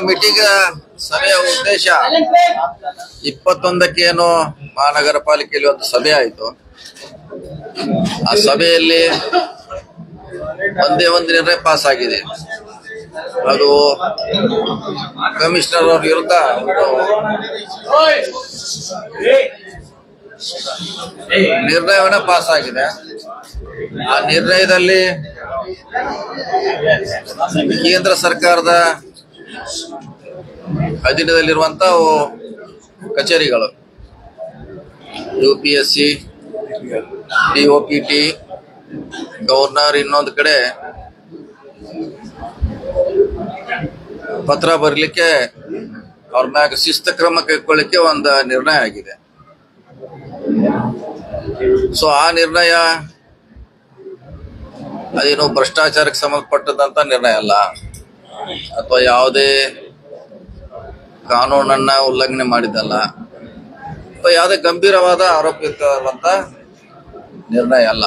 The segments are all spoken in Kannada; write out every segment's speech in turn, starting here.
ಮೀಟಿಂಗ್ ಸಭೆಯ ಉದ್ದೇಶ ಇಪ್ಪತ್ತೊಂದಕ್ಕೆ ಏನು ಮಹಾನಗರ ಪಾಲಿಕೆಯಲ್ಲಿ ಒಂದು ಸಭೆ ಆಯಿತು ಆ ಸಭೆಯಲ್ಲಿ ಒಂದೇ ಒಂದು ನಿರ್ಣಯ ಪಾಸ್ ಆಗಿದೆ ಅದು ಕಮಿಷನರ್ ಅವ್ರ ವಿರುದ್ಧ ಒಂದು ನಿರ್ಣಯವನ್ನ ಪಾಸ್ ಆಗಿದೆ ಆ ನಿರ್ಣಯದಲ್ಲಿ ಕೇಂದ್ರ ಸರ್ಕಾರದ ಅಧೀನದಲ್ಲಿರುವಂತ ಕಚೇರಿಗಳು U P S C T O P T governor ಇನ್ನೊಂದು ಕಡೆ ಪತ್ರ ಬರಲಿಕ್ಕೆ ಅವ್ರ ಮ್ಯಾಗ ಶಿಸ್ತು ಕ್ರಮ ಕೈಗೊಳ್ಳಿಕ್ಕೆ ಒಂದು ನಿರ್ಣಯ ಆಗಿದೆ ಸೊ ಆ ನಿರ್ಣಯ ಅದೇನು ಭ್ರಷ್ಟಾಚಾರಕ್ಕೆ ಸಂಬಂಧಪಟ್ಟದಂತ ನಿರ್ಣಯ ಅಲ್ಲ ಅಥವಾ ಯಾವುದೇ ಕಾನೂನನ್ನ ಉಲ್ಲಂಘನೆ ಮಾಡಿದ್ದಲ್ಲ ಅಥವಾ ಯಾವುದೇ ಗಂಭೀರವಾದ ಆರೋಪಿತವಂತ ನಿರ್ಣಯ ಅಲ್ಲ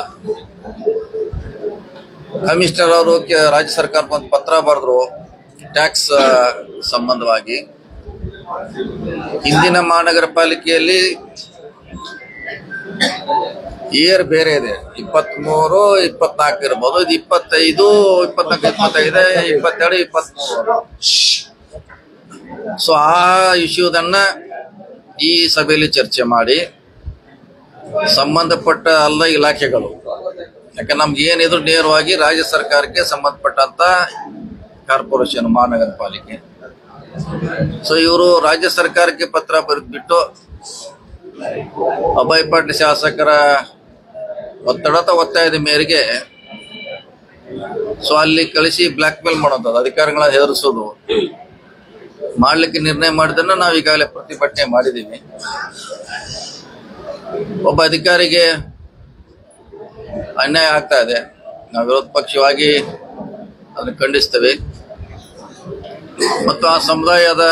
ಕಮಿಷನರ್ ಅವರು ಕೆ- ರಾಜ್ಯ ಸರ್ಕಾರಕ್ಕೆ ಒಂದು ಪತ್ರ ಬರೆದ್ರು ಟ್ಯಾಕ್ಸ್ ಸಂಬಂಧವಾಗಿ ಹಿಂದಿನ ಮಹಾನಗರ ಪಾಲಿಕೆಯಲ್ಲಿ ಇಯರ್ ಬೇರೆ ಇದೆ ಇಪ್ಪತ್ಮೂರು ಇಪ್ಪತ್ನಾಲ್ಕು ಇರ್ಬೋದು ಇದು ಇಪ್ಪತ್ತೈದು ಇಪ್ಪತ್ನಾಲ್ಕು ಇಪ್ಪತ್ತೈದು ಇಪ್ಪತ್ತೆರಡು ಇಪ್ಪತ್ಮೂರು ಸೊ ಆ ಇಶ್ಯೂದನ್ನ ಈ ಸಭೆಯಲ್ಲಿ ಚರ್ಚೆ ಮಾಡಿ ಸಂಬಂಧಪಟ್ಟ ಎಲ್ಲ ಇಲಾಖೆಗಳು ಯಾಕೆ ನಮ್ಗೆ ಏನಿದ್ರು ನೇರವಾಗಿ ರಾಜ್ಯ ಸರ್ಕಾರಕ್ಕೆ ಸಂಬಂಧಪಟ್ಟಂತ ಕಾರ್ಪೊರೇಷನ್ ಮಹಾನಗರ ಪಾಲಿಕೆ ಸೊ ಇವರು ರಾಜ್ಯ ಸರ್ಕಾರಕ್ಕೆ ಪತ್ರ ಬರೆದ್ಬಿಟ್ಟು ಅಭಯ್ ಪಾಟೀಲ್ ಶಾಸಕರ ಒತ್ತಡ ಅಥವಾ ಒತ್ತಾಯದ ಮೇರೆಗೆ ಸೊ ಅಲ್ಲಿ ಕಳಿಸಿ ಬ್ಲಾಕ್ ಮೇಲ್ ಮಾಡೋದು ಅಧಿಕಾರಿಗಳ ಹೆದರಿಸೋದು ಮಾಡ್ಲಿಕ್ಕೆ ನಿರ್ಣಯ ಮಾಡಿದನ್ನ ನಾವು ಈಗಾಗಲೇ ಪ್ರತಿಭಟನೆ ಮಾಡಿದ್ದೀವಿ ಒಬ್ಬ ಅಧಿಕಾರಿಗೆ ಅನ್ಯಾಯ ಆಗ್ತಾ ಇದೆ ನಾವು ವಿರೋಧ ಪಕ್ಷವಾಗಿ ಅದನ್ನು ಖಂಡಿಸ್ತೇವೆ ಮತ್ತು ಆ ಸಮುದಾಯದ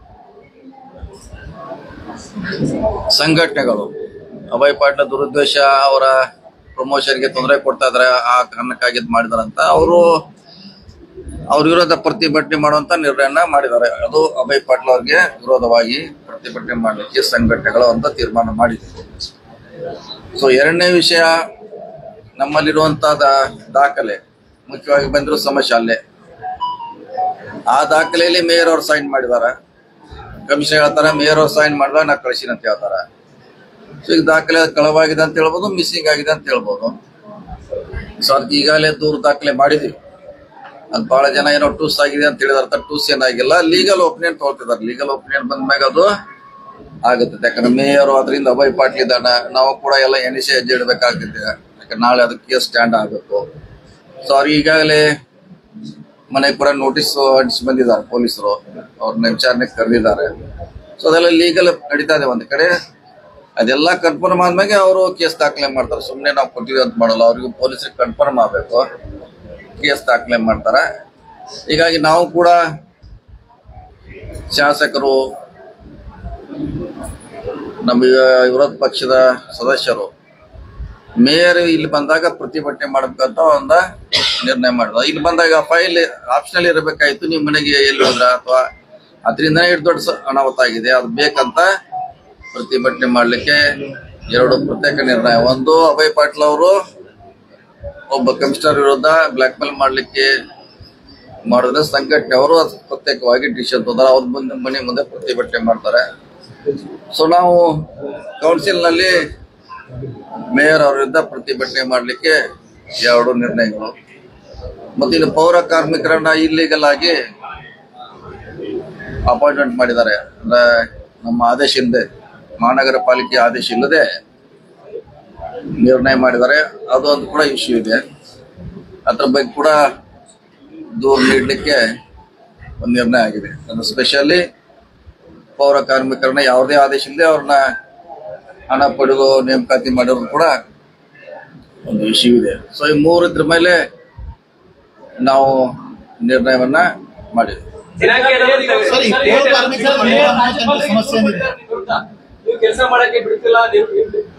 ಸಂಘಟನೆಗಳು ಅಭಯ್ ಪಾಟೀಲ್ ದುರುದ್ದೇಶ ಅವರ ಪ್ರಮೋಷನ್ಗೆ ತೊಂದರೆ ಕೊಡ್ತಾ ಇದಾರೆ ಆ ಕಾರಣಕ್ಕಾಗಿ ಇದ್ ಮಾಡಿದಾರಂತ ಅವರು ಅವ್ರ ವಿರೋಧ ಪ್ರತಿಭಟನೆ ಮಾಡುವಂತ ನಿರ್ಣಯನ ಮಾಡಿದ್ದಾರೆ ಅದು ಅಭಯ್ ಪಾಟೀಲ್ ಅವ್ರಿಗೆ ವಿರೋಧವಾಗಿ ಪ್ರತಿಭಟನೆ ಮಾಡಲಿಕ್ಕೆ ಸಂಘಟನೆಗಳು ಅಂತ ತೀರ್ಮಾನ ಮಾಡಿದೆ ಸೊ ಎರಡನೇ ವಿಷಯ ನಮ್ಮಲ್ಲಿರುವಂತಹ ದಾ- ದಾಖಲೆ ಮುಖ್ಯವಾಗಿ ಬಂದಿರೋ ಸಮಸ್ಯೆ ಅಲ್ಲೇ ಆ ದಾಖಲೆಯಲ್ಲಿ ಮೇಯರ್ ಅವ್ರು ಸೈನ್ ಮಾಡಿದಾರ ಕಮಿಷನ್ ಹೇಳ್ತಾರ ಮೇಯರ್ ಅವ್ರು ಸೈನ್ ಮಾಡಿದಾಗ ನಾ ಕಳಿಸಿನ ಅಂತ ಹೇಳ್ತಾರ ಸೊ ಈಗ ದಾಖಲೆ ಕಳವಾಗಿದೆ ಅಂತ ಹೇಳ್ಬೋದು ಮಿಸ್ಸಿಂಗ್ ಆಗಿದೆ ಅಂತ ಹೇಳ್ಬೋದು ಸೊ ಅದಕ್ಕೆ ಈಗಾಗಲೇ ದೂರ ದಾಖಲೆ ಮಾಡಿದೀವಿ ಅದು ಬಹಳ ಜನ ಏನೋ ಟೂಸ್ ಆಗಿದೆ ಅಂತ ಹೇಳಿದಾರ ಟೂಸ್ ಏನಾಗಿಲ್ಲ ಲೀಗಲ್ ಒಪಿನಿಯನ್ ತಗೊಳ್ತಿದಾರೆ ಲೀಗಲ್ ಒಪಿನಿಯನ್ ಬಂದ್ಮ್ಯಾಗ ಅದು ಆಗುತ್ತೆ ಯಾಕಂದ್ರೆ ಮೇಯರ್ ಅದರಿಂದ ಅಭಯ್ ಪಾಟೀಲ್ ಇದ್ದಾನ ನಾವು ಕೂಡ ಎಲ್ಲ ಎಣಿಸಿ ಹೆಜ್ಜೆ ಇಡಬೇಕಾಗ್ತಿದೆ ಯಾಕಂದ್ರೆ ನಾಳೆ ಅದಕ್ಕೆ ಕೇಸ್ ಸ್ಟ್ಯಾಂಡ್ ಆಗಬೇಕು ಸೊ ಅವ್ರಿಗೆ ಈಗಾಗಲೇ ಮನೆಗೆ ಕೂಡ ನೋಟಿಸ್ ಅಂಟಿಸಿ ಬಂದಿದ್ದಾರೆ ಪೊಲೀಸರು ಅವ್ರನ್ನ ವಿಚಾರಣೆಗೆ ಕರೆದಿದ್ದಾರೆ ಸೊ ಅದೆಲ್ಲ ಲೀಗಲ್ ನಡೀತಾ ಇದೆ ಒಂದ್ ಕಡೆ ಅದೆಲ್ಲ ಕನ್ಫರ್ಮ್ ಆದ್ಮೇಲೆ ಅವರು ಕೇಸ್ ದಾಖಲೆ ಮಾಡ್ತಾರೆ ಸುಮ್ಮನೆ ನಾವು ಕೊಟ್ಟಿವಿ ಅಂತ ಮಾಡಲ್ಲ ಅವ್ರಿಗೆ ಪೊಲೀಸರಿಗೆ ಕನ್ಫರ್ಮ್ ಆಗಬೇಕು ಕೇಸ್ ದಾಖಲೆ ಮಾಡ್ತಾರೆ ಹೀಗಾಗಿ ನಾವು ಕೂಡ ಶಾಸಕರು ನಮ್ಮ ವಿರೋಧ ಪಕ್ಷದ ಸದಸ್ಯರು ಮೇಯರ್ ಇಲ್ಲಿ ಬಂದಾಗ ಪ್ರತಿಭಟನೆ ಮಾಡ್ಬೇಕಂತ ಒಂದ ನಿರ್ಣಯ ಮಾಡಿದ ಇಲ್ಲಿ ಬಂದಾಗ ಫೈಲ್ ಆಪ್ಷನಲ್ ಇರಬೇಕಾಯ್ತು ನಿಮ್ಮ ಮನೆಗೆ ಎಲ್ಲಿ ಹೋದ್ರ ಅಥವಾ ಅದರಿಂದ ಎಷ್ಟು ದೊಡ್ಡ ಸ- ಅನಾಹುತ ಆಗಿದೆ ಅದು ಬೇಕಂತ ಪ್ರತಿಭಟನೆ ಮಾಡ್ಲಿಕ್ಕೆ ಎರಡು ಪ್ರತ್ಯೇಕ ನಿರ್ಣಯ ಒಂದು ಅಭಯ್ ಪಾಟೀಲ್ ಅವರು ಒಬ್ಬ ಕಮಿಷನರ್ ವಿರುದ್ಧ ಬ್ಲಾಕ್ ಮೇಲ್ ಮಾಡ್ಲಿಕ್ಕೆ ಮಾಡಿದ್ರೆ ಸಂಘಟನೆ ಅವರು ಅದು ಪ್ರತ್ಯೇಕವಾಗಿ ಡಿಸಿಷನ್ ತಗೋತಾರೆ ಅವ್ರ ಮುಂದೆ ಮನೆ ಮುಂದೆ ಪ್ರತಿಭಟನೆ ಮಾಡ್ತಾರೆ ಸೊ ನಾವು ಕೌನ್ಸಿಲ್ ನಲ್ಲಿ ಮೇಯರ್ ಅವರ ವಿರುದ್ಧ ಪ್ರತಿಭಟನೆ ಮಾಡಲಿಕ್ಕೆ ಎರಡು ನಿರ್ಣಯಗಳು ಮತ್ತು ಇನ್ನು ಪೌರ ಕಾರ್ಮಿಕರನ್ನ ಇಲ್ಲಿಗಲ್ ಆಗಿ ಅಪಾಯಿಂಟ್ಮೆಂಟ್ ಮಾಡಿದ್ದಾರೆ ಅಂದ್ರೆ ನಮ್ಮ ಆದೇಶ ಇಲ್ಲದೆ ಮಹಾನಗರ ಪಾಲಿಕೆ ಆದೇಶ ಇಲ್ಲದೆ ನಿರ್ಣಯ ಮಾಡಿದ್ದಾರೆ ಅದೊಂದು ಕೂಡ ಇಶ್ಯೂ ಇದೆ ಅದ್ರ ಬಗ್ಗೆ ಕೂಡ ದೂರು ನೀಡಲಿಕ್ಕೆ ಒಂದು ನಿರ್ಣಯ ಆಗಿದೆ ಅದು ಸ್ಪೆಷಲಿ ಪೌರ ಕಾರ್ಮಿಕರನ್ನ ಯಾವುದೇ ಆದೇಶ ಇಲ್ಲದೆ ಅವ್ರನ್ನ ಹಣ ಪಡೆದು ನೇಮಕಾತಿ ಮಾಡಿರೋದು ಕೂಡ ಒಂದು ಇಶ್ಯೂ ಇದೆ ಸೊ ಈ ಮೂರು ಇದ್ರ ಮೇಲೆ ನಾವು ನಿರ್ಣಯವನ್ನ ಮಾಡಿದ್ವಿ ಸರ್, ಈ ಪೌರ ಕಾರ್ಮಿಕರ ಮನೆ ನಿರ್ಮಾಣಕ್ಕೆ ಸಮಸ್ಯೆ ಏನಿದೆ? ನೀವು ಕೆಲಸ ಮಾಡಕ್ಕೆ ಬಿಡ್ತಿಲ್ಲ ನೀವು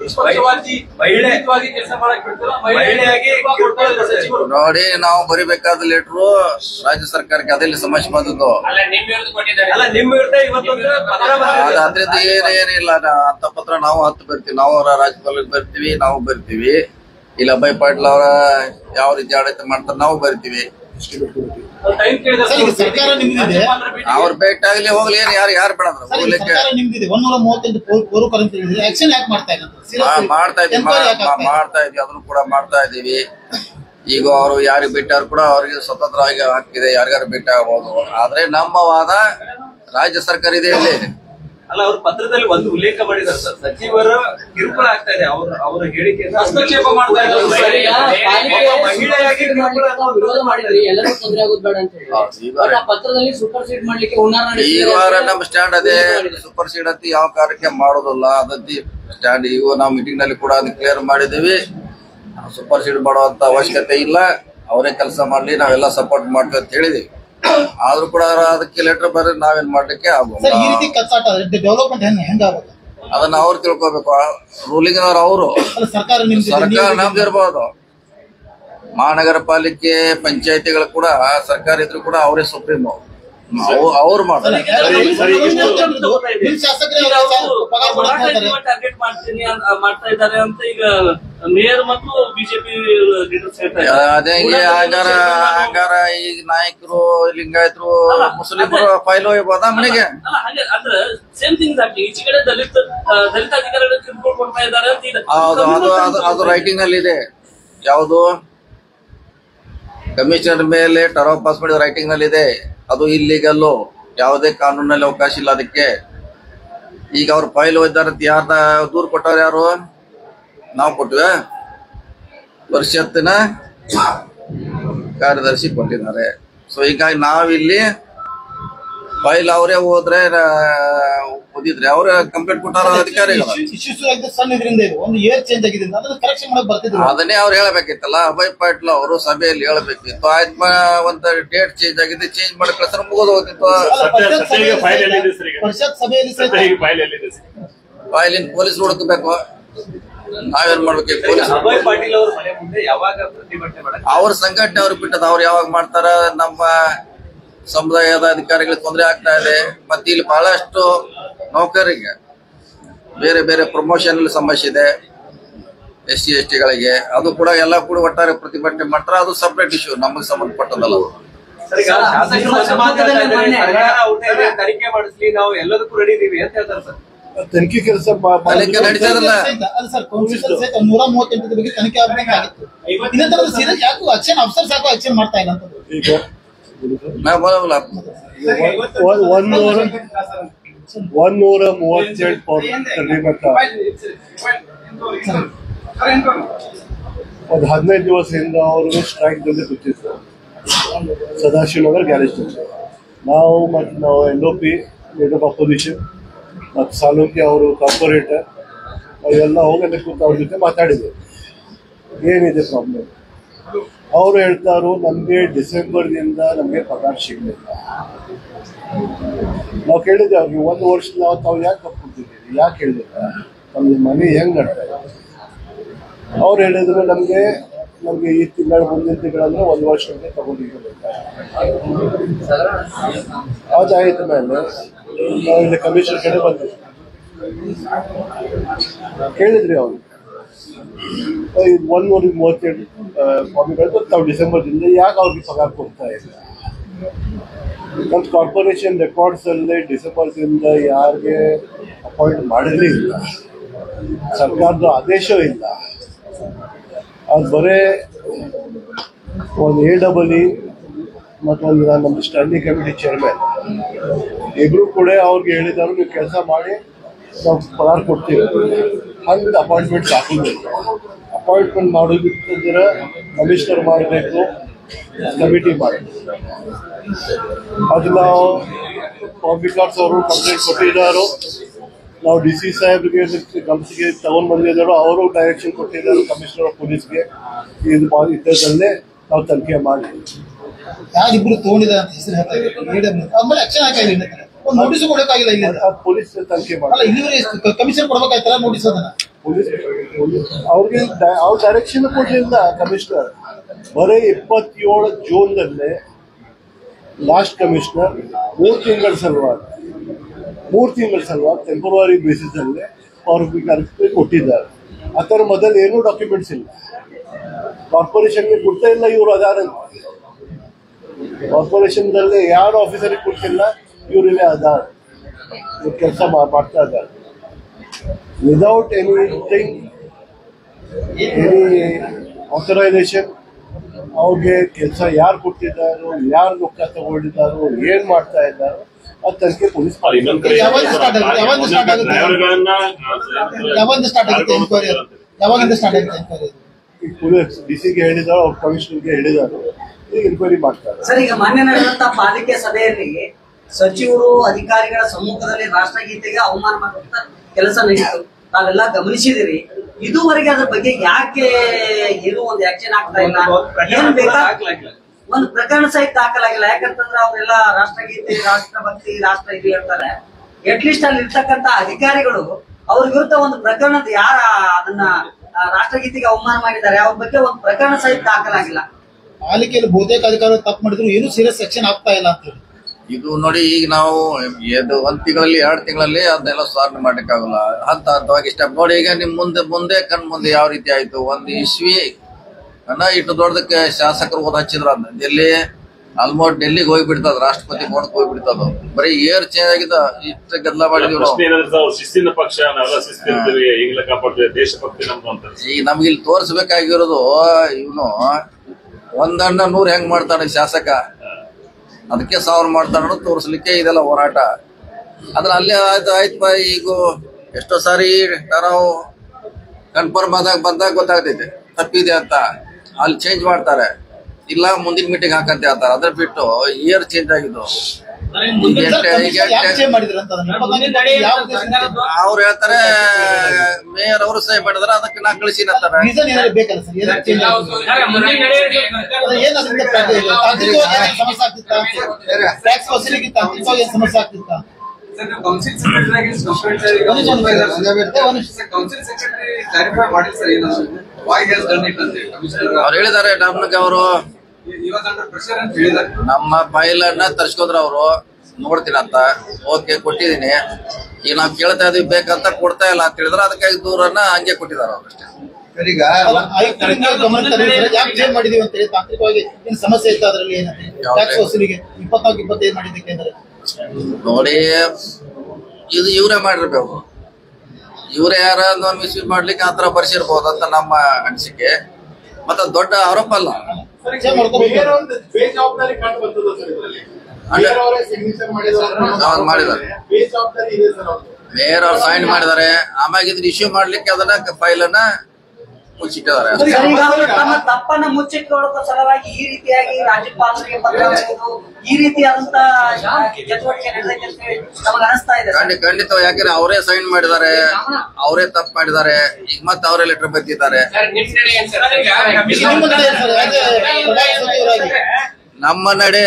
ನಿಷ್ಪಕ್ಷಪಾತಿ ಮಹಿಳೆಯಾಗಿ ಕೆಲಸ ಮಾಡಕ್ ಬಿಡ್ತಾರ ಮಹಿಳೆಯಾಗಿ ಕೊಡ್ತಾರೆ ಸಚಿವರು ನೋಡಿ ನಾವು ಬರಿಬೇಕಾದ ಲೆಟ್ರು ರಾಜ್ಯ ಸರ್ಕಾರಕ್ಕೆ ಅದೆಲ್ಲಿ ಸಮಸ್ಯೆ ಬಂದದ್ದು ಅಲ್ಲ ನಿಮ್ ವಿರುದ್ಧ ಕೊಟ್ಟಿದ್ದಾರೆ ಅಲ್ಲ ನಿಮ್ ವಿರುದ್ಧ ಇವತ್ತೊಂದು ಪತ್ರ ಅದ್ ಬಂದಿದೆ. ಅದ್ರಿಂದ ಏನ್ ಏನಿಲ್ಲ ನಾ- ಅಂತ ಪತ್ರ ನಾವು ಹತ್ತು ಬರ್ತೀವಿ ನಾವು ರಾಜ್ಯಪಾಲರಿಗೆ ಬರ್ತೀವಿ ನಾವು ಬರ್ತೀವಿ ಇಲ್ಲ ಅಭಯ್ ಪಾಟೀಲ್ ಅವರ ಯಾವ ರೀತಿ ಆಡಳಿತ ಮಾಡ್ತಾರೆ ನಾವು ಬರ್ತೀವಿ ಟೈಮ್ ಕೇಳಿದ್ರೆ ಸರ್, ಈಗ ಸರ್ಕಾರ ನಿಮ್ದಿದೆ. ಅವ್ರ ಭೇಟಿ ಆಗ್ಲಿ ಹೋಗ್ಲಿ ಏನ್ ಯಾರು ಯಾರು ಬೇಡಂದ್ರು ಸರ್, ಈ ಹೋಗ್ಲಿಕ್ಕೆ ಸರ್ಕಾರ ನಿಮ್ದಿದೆ ಒಂದೂರ ಮೂವತ್ತೆಂಟು ಪೂರ್ವ- ಪೂರ್ವಕರ ಅಂತ ಹೇಳಿದ್ರೆ ಆಕ್ಷನ್ ಯಾಕೆ ಮಾಡ್ತಾ ಇಲ್ಲ ಅಂತ? Serious ಮಾ- ಆಗಿ ಮಾಡ್ತಾ ಇದೀವಿ enquiry ಯಾಕೆ ಮಾ- ಆಗ್ತಾ ಇಲ್ಲ? ಮಾಡ್ತಾ ಇದೀವಿ ಅದನ್ನು ಕೂಡ ಮಾಡ್ತಾ ಇದೀವಿ ಈಗ ಅವರು ಯಾರಿಗೆ ಬಿಟ್ಟಾರು ಕೂಡ ಅವರಿಗೆ ಸ್ವತಂತ್ರವಾಗಿ ಹಾಕಿದೆ ಯಾರಿಗಾರು ಭೇಟಿ ಆಗಬಹುದು ಆದ್ರೆ ನಮ್ಮ ವಾದ ರಾಜ್ಯ ಸರ್ಕಾರ ಇದೆ ಇಲ್ಲಿ ಅಲ್ಲ ಅವ್ರ ಪತ್ರದಲ್ಲಿ ಒಂದು ಉಲ್ಲೇಖ ಮಾಡಿದ್ದಾರೆ ಸರ್ ಸಚಿವರ ಕಿರುಕುಳ ಆಗ್ತಾ ಇದೆ ಅವ್ರ ಅವರ ಹೇಳಿಕೆ ಹಸ್ತಕ್ಷೇಪ ಮಾಡ್ತಾ ಇದ್ದಾರೆ ಸರ್, ಈಗ ಪಾಲಿಕೆ ಒಬ್ಬ ಮಹಿಳೆಯಾಗಿ ಸೂಪರ್ ಸೀಡ್ ಮಾಡ್ಲಿಕ್ಕೆ ತಾವು ವಿರೋಧ ಮಾಡಿದ್ರಿ ಎಲ್ಲರಿಗೂ ತೊಂದರೆ ಆಗೋದು ಬೇಡ ಅಂತ ಹೇಳಿ ಹೌದು, ಈಗ- ಬಟ್ ಆ ಪತ್ರದಲ್ಲಿ ಸೂಪರ್ ಸೀಡ್ ಮಾಡ್ಲಿಕ್ಕೆ ಹುನ್ನಾರ ಈ ನಡೆಸಿದ್ದಾರೆ ವಾರ ಅಂತ ನಮ್ಮ ಸ್ಟ್ಯಾಂಡ್ ಅದೇ ಸೂಪರ್ ಸೀಡ್ ಅಂತ ಯಾವ ಕಾರ್ಯಕ್ಕೆ ಮಾಡೋದಿಲ್ಲ ಅದಂತಿ ಸ್ಟ್ಯಾಂಡ್ ಈಗ ನಾವು ಮೀಟಿಂಗ್ ನಲ್ಲಿ ಕೂಡ ಅದನ್ನ ಕ್ಲಿಯರ್ ಮಾಡಿದೀವಿ ಸೂಪರ್ ಸೀಡ್ ಮಾಡುವಂತ ಅವಶ್ಯಕತೆ ಇಲ್ಲ ಅವರೇ ಕೆಲಸ ಮಾಡ್ಲಿ ನಾವೆಲ್ಲ ಸಪೋರ್ಟ್ ಮಾಡ್ತೀವಿ ಅಂತ ಹೇಳಿದೀವಿ ಆದ್ರೂ ಕೂಡ ಅದಕ್ಕೆ ಲೆಟರ್ ಬರೀ ನಾವೇನ್ ಮಾಡ್ಲಿಕ್ಕೆ ಸರ್ ಈ ಆಗೋಲ್ಲ ರೀತಿ ಕಚ್ಚಾಟ ಡೆವಲಪ್ಮೆಂಟ್ ಹೆಂಗ್ ಹೆಂಗಾಗುತ್ತೆ ಅದನ್ನ ಅವ್ರು ತಿಳ್ಕೊಬೇಕು ರೂಲಿಂಗ್ ಅವ್ರು ಅವರು ಅಲ್ಲ ಸರ್ಕಾರ ನಿಮ್ದಿದೆ, ಸರ್ಕಾರ ನೀವು- ನಮ್ದು ಇರ್ಬೋದು ಮಹಾನಗರ ಪಾಲಿಕೆ ಪಂಚಾಯತಿಗಳು ಕೂಡ ಸರ್ಕಾರ ಇದ್ರು ಕೂಡ ಅವರೇ ಸುಪ್ರೀಂ ಅವ್ರು ಮಾಡ್ತಾರೆ ನಿಮ್ ಶಾಸಕರೇ ಈಗ ಅವ್ರ ಅವರು ಪಗಾರ ಕೊಡಕ್ ಹೇಳ್ತಾರೆ. ಟಾರ್ಗೆಟ್ ಮಾಡ್ತೀನಿ ಅಂತ ಮಾಡ್ತಾ ಇದ್ದಾರೆ ಅಂತ ಈಗ ಮೇಯರ್ ಮತ್ತು ಬಿಜೆಪಿ ಲೀಡರ್ಸ್ ಹೇಳ್ತಾ ಇದ್ದಾರೆ ಅದೇ ಈ ಹಂಗಾರ ಹಂಗಾರ ಈಗ ನಾಯಕರು ಲಿಂಗಾಯತರು ಮುಸ್ಲಿಮರು ಫೈಲ್ ಹೋಗ್ಬೋದಾ ಮನೆಗೆ ಅಲ್ಲ ಹಾಗೆ ಅಂದ್ರೆ ಸೇಮ್ ಥಿಂಗ್ ಆಗ್ಲಿ ಈಚೆ ಕಡೆ ದಲಿತ ಆ, ದಲಿತ ಅಧಿಕಾರಿಗಳು ಕಿರುಕುಳ ಕೊಡ್ತಾ ಇದ್ದಾರೆ ಅಂತ ಈಗ ಹೌದು ಅದು ಅದು ಅದು ರೈಟಿಂಗ್ ನಲ್ಲಿ ಇದೆ ಯಾವುದು ಕಮಿಷನರ್ ಮೇಲೆ ಟರ್ಮ್ ಪಾಸ್ ಮಾಡಿದ ರೈಟಿಂಗ್ ನಲ್ಲಿ ಇದೆ ಅದು ಇಲ್ಲಿಗಲ್ಲು ಯಾವುದೇ ಕಾನೂನಲ್ಲಿ ಅವಕಾಶ ಇಲ್ಲ ಅದಕ್ಕೆ ಈಗ ಅವ್ರ ಫೈಲ್ ಹೋಗಿದ್ದಾರೆ ಅಂತ ಯಾರ್ದ ದೂರ ಕೊಟ್ಟವ್ರು ಯಾರು ನಾವು ಕೊಟ್ವಿ ಪರಿಷತ್ತಿನ ಕಾರ್ಯದರ್ಶಿ ಕೊಟ್ಟಿದ್ದಾರೆ ಸೊ ಹೀಗಾಗಿ ನಾವಿಲ್ಲಿ ಫೈಲ್ ಅವರೇ ಹೋದ್ರೆ ಓದಿದ್ರೆ ಅವ್ರ ಕಂಪ್ಲೇಂಟ್ ಕೊಟ್ಟಾರ ಅಧಿಕಾರಿಗಳು ಇಶ್ಯೂಸ್ ಆಗಿದೆ ಸಣ್ಣ ಇದರಿಂದ ಇದು ಒಂದು ಏರ್ ಚೇಂಜ್ ಆಗಿದೆ ಅಂತ ಅದನ್ನ ಕರೆಕ್ಷನ್ ಮಾಡಕ್ ಬರ್ತಿದ್ರು ಅದನ್ನೇ ಅವ್ರು ಹೇಳ್ಬೇಕಿತ್ತಲ್ಲ ಅಭಯ್ ಪಾಟೀಲ್ ಅವರು ಸಭೆಯಲ್ಲಿ ಹೇಳ್ಬೇಕಿತ್ತು ಆಯ್ತು ಮ- ಒಂದು ಡೇಟ್ ಚೇಂಜ್ ಆಗಿದೆ ಚೇಂಜ್ ಮಾಡಿ ಕಳ್ಸಿದ್ರೆ ಮುಗಿದು ಹೋಗಿತ್ತು ಅಲ್ಲ, ಸದ್ಯ- ಪರಿಷತ್ ಸದ್ಯ ಈಗ ಸಭೆಯಲ್ಲಿ ಫೈಲ್ ಎಲ್ಲಿದೆ ಸರ್ ಈಗ? ಪರಿಷತ್ ಸಭೆಯಲ್ಲಿ ಸಹಿತ ಈಗ ಫೈಲ್ ಎಲ್ಲಿದೆ ಸರ್? ಫೈಲಿನ ಪೊಲೀಸ್ ಹುಡುಕಬೇಕು ನಾವೇನ್ ಮಾಡ್ಬೇಕು ಪೊಲೀಸ್ ಅಭಯ್ ಪಾಟೀಲ್ ಅವ್ರ ಮನೆ ಮುಂದೆ ಯಾವಾಗ ಪ್ರತಿಭಟನೆ ಮಾಡಕ್ ಅವ್ರ ಸಂಘಟನೆ ಅವ್ರಿಗೆ ಬಿಟ್ಟದ ಅವ್ರು ಯಾವಾಗ ಮಾಡ್ತಾರ ನಮ್ಮ ಸಮುದಾಯದ ಅಧಿಕಾರಿಗಳಿಗೆ ತೊಂದರೆ ಆಗ್ತಾ ಇದೆ ಮತ್ತೆ ಇಲ್ಲಿ ಬಹಳಷ್ಟು ನೌಕರಿಗೆ ಬೇರೆ ಬೇರೆ ಪ್ರಮೋಷನ್ ಸಮಸ್ಯೆ ಇದೆ ಎಸ್ ಸಿ ಎಸ್ ಟಿಗಳಿಗೆ ಅದು ಕೂಡ ಎಲ್ಲ ಕೂಡ ಒಟ್ಟಾರೆ ಪ್ರತಿಭಟನೆ ಮಾಡ್ತಾರೆ ಅದು ಸಪ್ರೇಟ್ ಇಶ್ಯೂ ನಮಗೆ ಸಂಬಂಧಪಟ್ಟದಲ್ಲ ಅದು ಸರ್, ಈಗ ಶಾಸಕರು ಒಂದು ಮಾತು ಹೇಳ್ತಾ ಇದ್ದಾರೆ, ಸರ್ಕಾರ ಅವ್ರ ಮೇಲೆ ತನಿಖೆ ಮಾಡಿಸ್ಲಿ ನಾವು ಎಲ್ಲದಕ್ಕೂ ರೆಡಿ ಇದೀವಿ ಅಂತ ಹೇಳ್ತಾರೆ ಸರ್ ತನಿಖೆ ಕೆಲಸ ತನಿಖೆ ನಡೀತದಲ್ಲ ಸಹಿತ ಅಲ್ಲ ಸರ್ ಕೌನ್ಸಿಲರ್ ಸಹಿತ ನೂರ ಮೂವತ್ತೆಂಟು ಬಗ್ಗೆ ತನಿಖೆ ಆಗ್ಬೇಕಾಗಿತ್ತು ಇದೇ ತರದ ಸೀರಿಯಸ್ ಯಾಕೂ ಆಕ್ಷನ್ ಅಫ್ಸರ್ ಸಾಕು ಆಕ್ಷನ್ ಮಾಡ್ತಾ ಇಲ್ಲ ಅಂತ ಈಗ ನಾವು ಬರೋಲ್ಲ ಒಂದ್- ಒಂದ್ ನೂರ ಒಂದ್ ನೂರ ಮೂವತ್ತೆಂಟು ಪೌಂಡ್ ತರಲಿಮಟ್ಟ ಒಂದು ಹದಿನೈದು ದಿವಸದಿಂದ ಅವರು ಸ್ಟ್ರೈಕ್ ನಲ್ಲಿ ಕೂತಿದ್ರು ಸದಾಶಿವನಗರ್ ಗ್ಯಾರೇಜ್ ನಾವು ಮತ್ತು ನಾವು L O P leader opposition ಮತ್ತು ಸಾಲುಂಕಿ ಅವರು ಕಾರ್ಪೊರೇಟರ್ ಅವೆಲ್ಲ ಹೋಗಿ ಅಲ್ಲಿ ಕೂತು ಅವ್ರ ಜೊತೆ ಮಾತಾಡಿದ್ರು ಏನಿದೆ ಪ್ರಾಬ್ಲಮ್ ಅವರು ಹೇಳ್ತಾರು ನಮಗೆ ಡಿಸೆಂಬರ್ದಿಂದ ನಮಗೆ ಪಗಾರ ಸಿಗಲಿಲ್ಲ ನಾವು ಕೇಳಿದ್ದೆ ಅವ್ರಿಗೆ ಒಂದು ವರ್ಷ ನಾವು ತಾವು ಯಾಕೆ ತಪ್ಪಿಟ್ಟಿದ್ದೀರಿ ಯಾಕೆ ಹೇಳಿಲ್ಲ ನಮ್ಗೆ ಮನೆ ಹೆಂಗ್ ನಡ್ತಾ ಇದೆ ಅವ್ರು ಹೇಳಿದ್ರು ನಮಗೆ ನಮಗೆ ಈ ತಿಂಗಳ ಮುಂದಿನ ತಿಂಗಳಂದ್ರೆ ಒಂದು ವರ್ಷಕ್ಕೆ ತಗೊಂಡಿದ್ದೀವಿ ಅದಾಯ್ತ ಮೇಲೆ ನಾವು ಇಲ್ಲಿ ಕಮಿಷನ್ ಕಡೆ ಬಂದ್ವಿ ಕೇಳಿದ್ರಿ ಅವ್ರು ಒಂದ್ ನೂರ ಮೂವತ್ತೆರಡು ಸ್ವಾಮಿಗಳು ತಾವು ಡಿಸೆಂಬರ್ದಿಂದ ಯಾಕೆ ಅವ್ರಿಗೆ ಪಗಾರ ಕೊಡ್ತಾ ಇಲ್ಲ ನಮ್ಮ ಕಾರ್ಪೊರೇಷನ್ ರೆಕಾರ್ಡ್ಸ್ ಅಲ್ಲಿ ಡಿಸೆಂಬರ್ದಿಂದ ಯಾರಿಗೆ ಅಪಾಯಿಂಟ್ ಮಾಡಿರಲೇ ಇಲ್ಲ ಸರ್ಕಾರದ ಆದೇಶ ಇಲ್ಲ ಅದು ಬರೇ ಒಂದು ಎ ಡಬಲ್ ಇ ಮತ್ತು ಒಂದು ನಮ್ಮ ಸ್ಟ್ಯಾಂಡಿಂಗ್ ಕಮಿಟಿ ಚೇರ್ಮನ್ ಇಬ್ರು ಕೂಡ ಅವ್ರಿಗೆ ಹೇಳಿದಾರು ನೀವು ಕೆಲಸ ಮಾಡಿ ನಾವು ಪಗಾರ ಕೊಡ್ತೀವಿ ಹಂಗೆ ಅಪಾಯಿಂಟ್ಮೆಂಟ್ ಹಾಕೋಬೇಕು ಅಪಾಯಿಂಟ್ಮೆಂಟ್ ಮಾಡೋದಿದ್ರೆ ಕಮಿಷನರ್ ಮಾಡಬೇಕು ಕಮಿಟಿ ಮಾಡಬೇಕು ಅದು ನಾವು ವಿಕಾಸ್ ಅವರು ಕಂಪ್ಲೇಂಟ್ ಕೊಟ್ಟಿದ್ದಾರೋ ನಾವು ಡಿ ಸಿ ಸಾಹೇಬ್ರಿಗೆ ಗಮನಿಸಿಗೆ ತಗೊಂಡ್ ಬಂದಿದ್ದಾರೋ ಅವರು ಡೈರೆಕ್ಷನ್ ಕೊಟ್ಟಿದ್ದಾರೆ ಕಮಿಷನರ್ ಆಫ್ ಪೊಲೀಸ್ಗೆ ಇದು ಮಾ- ಇದ್ದದಲ್ಲೇ ನಾವು ತನಿಖೆ ಮಾಡಿ ಯಾರಿಬ್ರು ತಗೊಂಡಿದ್ದಾರೆ ಅಂತ ಹೆಸರು ಹೇಳ್ತಾ ಇದ್ದಾರೆ ಆಮೇಲೆ ಆಕ್ಷನ್ ಹಾಕಿಲ್ಲ ಇನ್ನೂ ಒಂದು ನೋಟಿಸ್ ಕೊಡಕ್ಕಾಗಿಲ್ಲ ಇಲ್ಲಿ ಆ ಪೊಲೀಸ್ ತನಿಖೆ ಅಲ್ಲ ಮಾಡಿ ಇಲ್ಲಿವರೆಗೆ ಕಮಿಷನ್ ಕೊಡ್ಬೇಕಾಯ್ತಲ್ಲ ನೋಟಿಸ್ ಅದನ್ನ ಪೊಲೀಸ್ ಪೊಲೀಸ್ ಅವ್ರಿಗೆ ಡ- ಅವ್ರ ಡೈರೆಕ್ಷನ್ ಕೊಡ್ಲಿಲ್ಲ ಕಮಿಷನರ್ ಬರೀ ಇಪ್ಪತ್ತೇಳು ಜೂನ್ದಲ್ಲೇ ಲಾಸ್ಟ್ ಕಮಿಷನರ್ ಮೂರು ತಿಂಗಳ ಸಲುವಾಗಿ ಮೂರು ತಿಂಗಳ ಸಲುವಾಗಿ ಟೆಂಪರರಿ ಬೇಸಿಸ್ ಅಲ್ಲಿ ಅವ್ರಿಗೆ ಕರೆಕ್ಟ್ ಕೊಟ್ಟಿದ್ದಾರೆ ಅದರ ಮೊದಲು ಏನೂ ಡಾಕ್ಯುಮೆಂಟ್ಸ್ ಇಲ್ಲ ಕಾರ್ಪೊರೇಷನ್ಗೆ ಕೊಡ್ತಾ ಇಲ್ಲ ಇವರು ಅದಾರ ಕಾರ್ಪೊರೇಷನ್ದಲ್ಲಿ ಯಾರು ಆಫೀಸರಿಗೆ ಕೊಡ್ತಿಲ್ಲ ಇವರಿಲ್ಲೇ ಅದಾರ ಇವ್ರು ಕೆಲಸ ಮಾಡ್ತಾ ಇದ್ದಾರೆ ವಿದೌಟ್ ಎನಿಥಿಂಗ್ ಎನಿ ಆಥರೈಸೇಷನ್ ಅವ್ರಿಗೆ ಕೆಲಸ ಯಾರು ಕೊಟ್ಟಿದ್ದಾರೋ ಯಾರು ರೊಕ್ಕ ತಗೊಂಡಿದ್ದಾರೋ ಏನ್ ಮಾಡ್ತಾ ಇದ್ದಾರೋ ಅದು ತನಿಖೆ ಪೊಲೀಸ್ ಅವ್ರು ಇನ್ನೊಂದ್ ಕಡೆ ಯಾವಾಗ start ಆಗುತ್ತೆ? ಯಾವಾಗ start ಆಗುತ್ತೆ? ಡ್ರೈವರ್ಗಳನ್ನ ಯಾವಾಗ ಸ್ಟಾರ್ಟ್ ಆಗುತ್ತೆ ಎನ್ಕ್ವೈರಿ ಯಾವಾಗಿಂದ ಸ್ಟಾರ್ಟ್ ಆಗುತ್ತೆ ಎನ್ಕ್ವೈರಿ ಪೊಲೀಸ್ ಡಿ ಸಿಗೆ ಹೇಳಿದಾರೋ ಅವ್ರ ಕಮಿಷನರ್ಗೆ ಹೇಳಿದಾರೋ ಈಗ ಎನ್ಕ್ವೈರಿ ಮಾಡ್ತಾರೆ ಸರ್ ಈಗ ಮಾನ್ಯ ನಡೆದಂತ ಪಾಲಿಕೆ ಸಭೆಯಲ್ಲಿ ಸಚಿವರು ಅಧಿಕಾರಿಗಳ ಸಮ್ಮುಖದಲ್ಲಿ ರಾಷ್ಟ್ರಗೀತೆಗೆ ಅವಮಾನ ಮಾಡುವಂತ ಕೆಲಸ ನಡೀತು ತಾವೆಲ್ಲ ಗಮನಿಸಿದಿರಿ ಇದುವರೆಗೆ ಅದ್ರ ಬಗ್ಗೆ ಯಾಕೆ ಏನೂ ಒಂದು ಆಕ್ಷನ್ ಆಗ್ತಾ ಇಲ್ಲ ಏನ್ ಬೇಕಾ ಹಾಕ್ಲಾಗಿಲ್ಲ ಒಂದು ಪ್ರಕರಣ ಸಹಿತ ದಾಖಲಾಗಿಲ್ಲ ಯಾಕಂತಂದ್ರೆ ಅವರೆಲ್ಲ ರಾಷ್ಟ್ರಗೀತೆ ರಾಷ್ಟ್ರಭಕ್ತಿ ರಾಷ್ಟ್ರ ಇದು ಹೇಳ್ತಾರೆ ಅಟ್ಲೀಸ್ಟ್ ಅಲ್ಲಿ ಇರ್ತಕ್ಕಂತ ಅಧಿಕಾರಿಗಳು ಅವ್ರ ವಿರುದ್ಧ ಒಂದು ಪ್ರಕರಣದ ಯಾರ ಅದನ್ನ ಆ, ರಾಷ್ಟ್ರಗೀತೆಗೆ ಅವಮಾನ ಮಾಡಿದ್ದಾರೆ ಅವ್ರ ಬಗ್ಗೆ ಒಂದು ಪ್ರಕರಣ ಸಹಿತ ದಾಖಲಾಗಿಲ್ಲ ಪಾಲಿಕೆಯಲ್ಲಿ ಬಹುತೇಕ ಅಧಿಕಾರಿಗಳು ತಪ್ಪು ಮಾಡಿದ್ರು ಏನು ಸೀರಿಯಸ್ ಸೆಕ್ಷನ್ ಆಗ್ತಾ ಇಲ್ಲ ಅಂತ ಹೇಳಿ ಇದು ನೋಡಿ ಈಗ ನಾವು ಇದು ಒಂದ್ ತಿಂಗಳಲ್ಲಿ ಎರಡ್ ತಿಂಗಳಲ್ಲಿ ಅದನ್ನೆಲ್ಲ ಸುಧಾರಣೆ ಮಾಡ್ಲಿಕ್ಕಾಗಲ್ಲ ಹಂತ ಹಂತವಾಗಿ ಸ್ಟೆಪ್ ನೋಡಿ ಈಗ ನಿಮ್ ಮುಂದೆ ಮುಂದೆ ಕಣ್ ಮುಂದೆ ಯಾವ ರೀತಿ ಆಯ್ತು ಒಂದ್ ಇಸ್ವಿ ಅನ್ನ ಇಟ್ಟು ದೊಡ್ಡದಕ್ಕೆ ಶಾಸಕರು ಓದ್ ಹಚ್ಚಿದ್ರು ಅದನ್ನ ಡೆಲ್ಲಿ ಆಲ್ಮೋಸ್ಟ್ ಡೆಲ್ಲಿಗೆ ಹೋಗ್ಬಿಡ್ತದ ರಾಷ್ಟ್ರಪತಿ ಭವನಕ್ಕೆ ಹೋಗ್ಬಿಡ್ತದ ಬರೀ ಏರ್ ಚೇಂಜ್ ಆಗಿದ ಇಷ್ಟ ಗದ್ದಲ ಮಾಡಿದೀವಿ ನಾವು ಪ್ರಶ್ನೆ ಏನಂದ್ರೆ ಅವ್ರು ಶಿಸ್ತಿನ ಪಕ್ಷ ನಾವೆಲ್ಲ ಶಿಸ್ತಿರ್ತೀವಿ ಈಗಲೇ ಕಾಪಾಡ್ತೀವಿ ದೇಶ ಭಕ್ತಿ ನಮ್ದು ಅಂತ ಈಗ ನಮ್ಗೆ ಇಲ್ಲಿ ತೋರಿಸ್ಬೇಕಾಗಿರೋದು ಇವನು ಒಂದಣ್ಣ ನೂರ್ ಹೆಂಗ್ ಮಾಡ್ತಾನೆ ಶಾಸಕ ಅದಕ್ಕೆ ಸಾವಿರ ಮಾಡ್ತಾನ ತೋರಿಸ್ಲಿಕ್ಕೆ ಇದೆಲ್ಲ ಹೋರಾಟ ಆದ್ರೆ ಅಲ್ಲೇ ಆಯ್ತು ಆಯ್ತು ಈಗ ಎಷ್ಟೋ ಸಾರಿ ನಾವು ಕನ್ಫರ್ಮ್ ಆದಾಗ ಬಂದಾಗ ಗೊತ್ತಾಗ್ತೈತೆ ತಪ್ಪಿದೆ ಅಂತ ಅಲ್ಲಿ ಚೇಂಜ್ ಮಾಡ್ತಾರೆ ಇಲ್ಲ ಮುಂದಿನ ಮೀಟಿಂಗ್ ಹಾಕಂತ ಹೇಳ್ತಾರೆ ಅದ್ರ ಬಿಟ್ಟು ಇಯರ್ ಚೇಂಜ್ ಆಗಿದ್ದು ಈಗ ಎಂಟೆ- ಈಗ ಯಾಕೆ ಎಂಟೆ- ಚೇಂಜ್ ಮಾಡಿದ್ರು ಅಂತ ಅದನ್ನ? ಇಪ್ಪತ್ತೊಂದನೇ ಯಾವ ಉದ್ದೇಶಕ್ಕೆ? ಅವ್ರು ಹೇಳ್ತಾರೆ ಮೇಯರ್ ಅವರು ಸಹಿ ಮಾಡಿದ್ರೆ ಅದಕ್ಕೆ ನಾ ಕಳಿಸಿನಂತಾರೆ ರೀಸನ್ ಏನಾದ್ರು ಬೇಕಲ್ಲ ಸರ್ ಏನಕ್ಕೆ ಚೇಂಜ್ ಅದು ಏನು ಅದರಿಂದ ಪ್ರಾಬ್ಲಮ್ ಇಲ್ಲ ತಾಂತ್ರಿಕವಾಗಿ ಏನಾದ್ರು ಸಮಸ್ಯೆ ಆಗ್ತಿತ್ತಾ ಟ್ಯಾಕ್ಸ್ ವಸೂಲಿಗೆ ತಾಂತ್ರಿಕವಾಗಿ ಏನ್ ಸಮಸ್ಯೆ ಆಗ್ತಿತ್ತಾ ಕೌನ್ಸಿಲ್ ಸೆಕ್ರೆಟರಿ ಒಂದು ನಿಮಿಷ, ಒಂದು ನಿಮಿಷ. ಒಂದು ನಿಮಿಷ. ಕೌನ್ಸಿಲ್ ಸೆಕ್ರೆಟರಿ ಕ್ಲಾರಿಫೈ ಮಾಡಿಲ್ಲ ಸರ್ ಏನು ವೈ ಹ್ಯಾಸ್ ಡನ್ ಇಟ್ ಅಂತ ಕಮಿಷನರ್ ಅವ್ರು ಹೇಳಿದ್ದಾರೆ ನಮ್ಗೆ ಅವರು ಇವತ್ತು ಅಂಡರ್ ಪ್ರೆಷರ್ ಅಂತ ಹೇಳಿದ್ದಾರೆ ನಮ್ಮ ಫೈಲ್ ಅನ್ನ ತರ್ಸ್ಕೊಂಡ್ರ ಅವರು ನೋಡ್ತೀನಿ ಅಂತ ಓಕೆ ಕೊಟ್ಟಿದ್ದೀನಿ ಈಗ ನಾವ್ ಕೇಳ್ತಾ ಇದೀವಿ ಬೇಕಂತ ಕೊಡ್ತಾ ಇಲ್ಲ ಅಂತ ಹೇಳಿದ್ರೆ ಅದಕ್ಕಾಗಿ ದೂರನ್ನ ಹಂಗೆ ಕೊಟ್ಟಿದ್ದಾರೆ ಅವ್ರು ಅಷ್ಟೇ ಅಲ್ಲ, ಆಯುಕ್ತರಿಂದ ಗಮನ ತರಲಿ ಸರ್ ಯಾಕೆ ಚೇಂಜ್ ಮಾಡಿದೀವಿ ಅಂತ ಹೇಳಿ ತಾಂತ್ರಿಕವಾಗಿ ಏನ್ ಸಮಸ್ಯೆ ಇತ್ತು ಅದರಲ್ಲಿ ಏನು ಟ್ಯಾಕ್ಸ್ ವಸೂಲಿಗೆ ಇಪ್ಪತ್ನಾಲ್ಕು ಇಪ್ಪತ್ತೈದು ಮಾಡಿದ್ದಕ್ಕೆ ಅಂದ್ರೆ ನೋಡಿ ಇದು ಇವರೇ ಮಾಡಿರ್ಬೇಕು ಇವರೇ ಯಾರ ಮಿಸ್ಯೂಸ್ ಮಾಡ್ಲಿಕ್ಕೆ ಆತರ ಬರ್ಸಿರ್ಬೋದು ಅಂತ ನಮ್ಮ ಅನಿಸಿಕೆ ಮತ್ತೆ ದೊಡ್ಡ ಆರೋಪ ಅಲ್ಲ ಚೇಂಜ್ ಮಾಡ್ಕೋಬೇಕು ಬೇಜವಾಬ್ದಾರಿ ಕಂಡು ಬಂದದ್ದು ಸರ್ ಇದರಲ್ಲಿ ಮೇಯರ್ ಅವರೇ ಸಿಗ್ನೇಚರ್ ಹೌದು, ಮಾಡಿದ್ದಾರೆ. ಬೇಜವಾಬ್ದಾರಿ ಇದೆ ಸರ್ ಅವ್ರದ್ದು ಮೇಯರ್ ಅವ್ರು ಸೈನ್ ಮಾಡಿದ್ದಾರೆ ಆಮ್ಯಾಗ ಇದನ್ನ ಇಶ್ಯೂ ಮಾಡ್ಲಿಕ್ಕೆ ಅದನ್ನ ಫೈಲ್ ಅನ್ನ ಮುಚ್ಚಿಟ್ಟಿದ್ದಾರೆ ಅಷ್ಟೇ. ಸರ್, ಈಗ ಅವರು ತಮ್ಮ ತಪ್ಪನ್ನ ಮುಚ್ಚಿಟ್ಕೊಳ್ಳೋ ಸಲುವಾಗಿ ಈ ರೀತಿಯಾಗಿ ರಾಜ್ಯಪಾಲರಿಗೆ ಪತ್ರ ಬರೆಯೋದು, ಈ ರೀತಿಯಾದಂತ ಚಟುವಟಿಕೆ ನಡೆದೈತೆ ಅಂತ ಹೇಳಿ ನಮಗೆ ಅನಿಸ್ತಾ ಇದೆ ಸರ್. ಖಂಡಿತ ಖಂಡಿತ ಯಾಕಂದ್ರೆ ಅವರೇ ಸೈನ್ ಮಾಡಿದ್ದಾರೆ ಅವರೇ ತಪ್ಪು ಮಾಡಿದ್ದಾರೆ ಈಗ ಮತ್ತೆ ಅವರೇ ಲೆಟರ್ ಬರೆದಿದ್ದಾರೆ ಇದು ನಿಮ್ಮ ಕಡೆ ಏನು ಸರ್ ಯಾಕೆ ಪ್ರಭಾವಿ ಸಚಿವರಾಗಿ ನಮ್ಮ ನಡೆ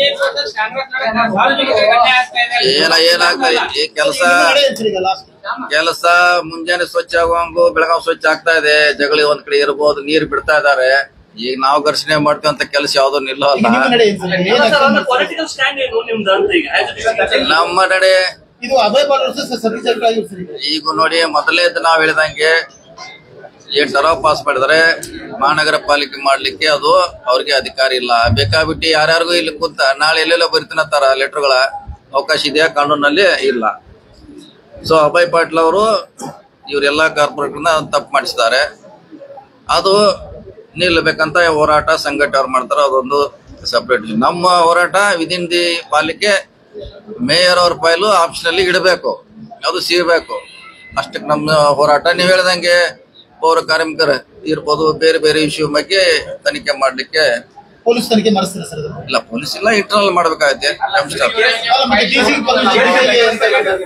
ಏನ ಏನಾಗ್ತದೆ ಈ ಕೆಲಸ ನಿಮ್ಮ ಕಡೆ ಏನು ಸರ್ ಈಗ ಲಾಸ್ಟ್ ಕೆಲಸ ಮುಂಜಾನೆ ಸ್ವಚ್ಛ ಆಗುವಂಗು ಬೆಳಗಾವ್ ಸ್ವಚ್ಛ ಆಗ್ತಾ ಇದೆ ಜಗಳಿ ಒಂದ್ ಕಡೆ ಇರ್ಬೋದು ನೀರ್ ಬಿಡ್ತಾ ಇದಾರೆ ಈಗ ನಾವು ಘರ್ಷಣೆ ಮಾಡ್ತೀವಿ ಅಂತ ಕೆಲಸ ಯಾವ್ದು ಈಗ ನಿಲ್ಲೋಲ್ಲ ನಿಮ್ಮ ಕಡೆ ಏನು ಸರ್ ಏನ್ action ಮಾಡ್ತೀರಿ? ನಮ್ಮ ನಡೆ ಇದು ಅಭಯ ಪಾಲ್ ಸಬ್ ಸೆಕ್ಟರ್ ಆಗಿತ್ತು ಸರ್ ಈಗ ಈಗ ನೋಡಿ ಮೊದಲೇ ನಾವ್ ಹೇಳಿದಂಗೆ ಏನ್ ಟರಾವ್ ಪಾಸ್ ಮಾಡಿದ್ರೆ ಮಹಾನಗರ ಪಾಲಿಕೆ ಮಾಡ್ಲಿಕ್ಕೆ ಅದು ಅವ್ರಿಗೆ ಅಧಿಕಾರ ಇಲ್ಲ ಬೇಕಾಬಿಟ್ಟು ಯಾರ್ಯಾರಿಗೂ ಇಲ್ಲಿ ಕೂತ ನಾಳೆ ಎಲ್ಲೆಲ್ಲೋ ಬರಿತೀನತ್ತಾರ ಲೆಟರ್ಗಳ ಅವಕಾಶ ಇದೆಯಾ ಕಾನೂನಲ್ಲಿ ಇಲ್ಲ ಸೊ ಅಭಯ್ ಪಾಟೀಲ್ ಅವರು ಇವರೆಲ್ಲ ಕಾರ್ಪೊರೇಟ್ನ ತಪ್ಪು ಮಾಡಿಸಿದ್ದಾರೆ ಅದು ನಿಲ್ಲಬೇಕಂತ ಹೋರಾಟ ಸಂಘಟನೆ ಅವ್ರು ಮಾಡ್ತಾರೆ ಅದೊಂದು ಸಪ್ರೇಟ್ ನಮ್ಮ ಹೋರಾಟ ವಿದಿನ್ ದಿ ಪಾಲಿಕೆ ಮೇಯರ್ ಅವ್ರ ಫೈಲು ಆಪ್ಷನಲ್ಲಿ ಇಡಬೇಕು ಅದು ಸಿಗಬೇಕು ಅಷ್ಟಕ್ಕೆ ನಮ್ಮ ಹೋರಾಟ ನೀವು ಹೇಳ್ದಂಗೆ ಪೌರ ಕಾರ್ಮಿಕರ ಇರ್ಬೋದು ಬೇರೆ ಬೇರೆ ಇಶ್ಯೂ ಬಗ್ಗೆ ತನಿಖೆ ಮಾಡ್ಲಿಕ್ಕೆ ಪೊಲೀಸ್ ತನಿಖೆ ಮಾಡಿಸ್ತಾರೆ ಸರ್ ಅದನ್ನ ಇಲ್ಲ ಪೊಲೀಸ್ ಇಲ್ಲ ಇಂಟರ್ನಲ್ ಮಾಡ್ಬೇಕಾಗತ್ತೆ ಕಮಿಷನರ್ ಅಲ್ಲ, ಮತ್ತೆ DC ಗೆ permission ಕೊಟ್ಟಿದೆ ಅಂತ ಹೇಳಿದ್ದಾರೆ.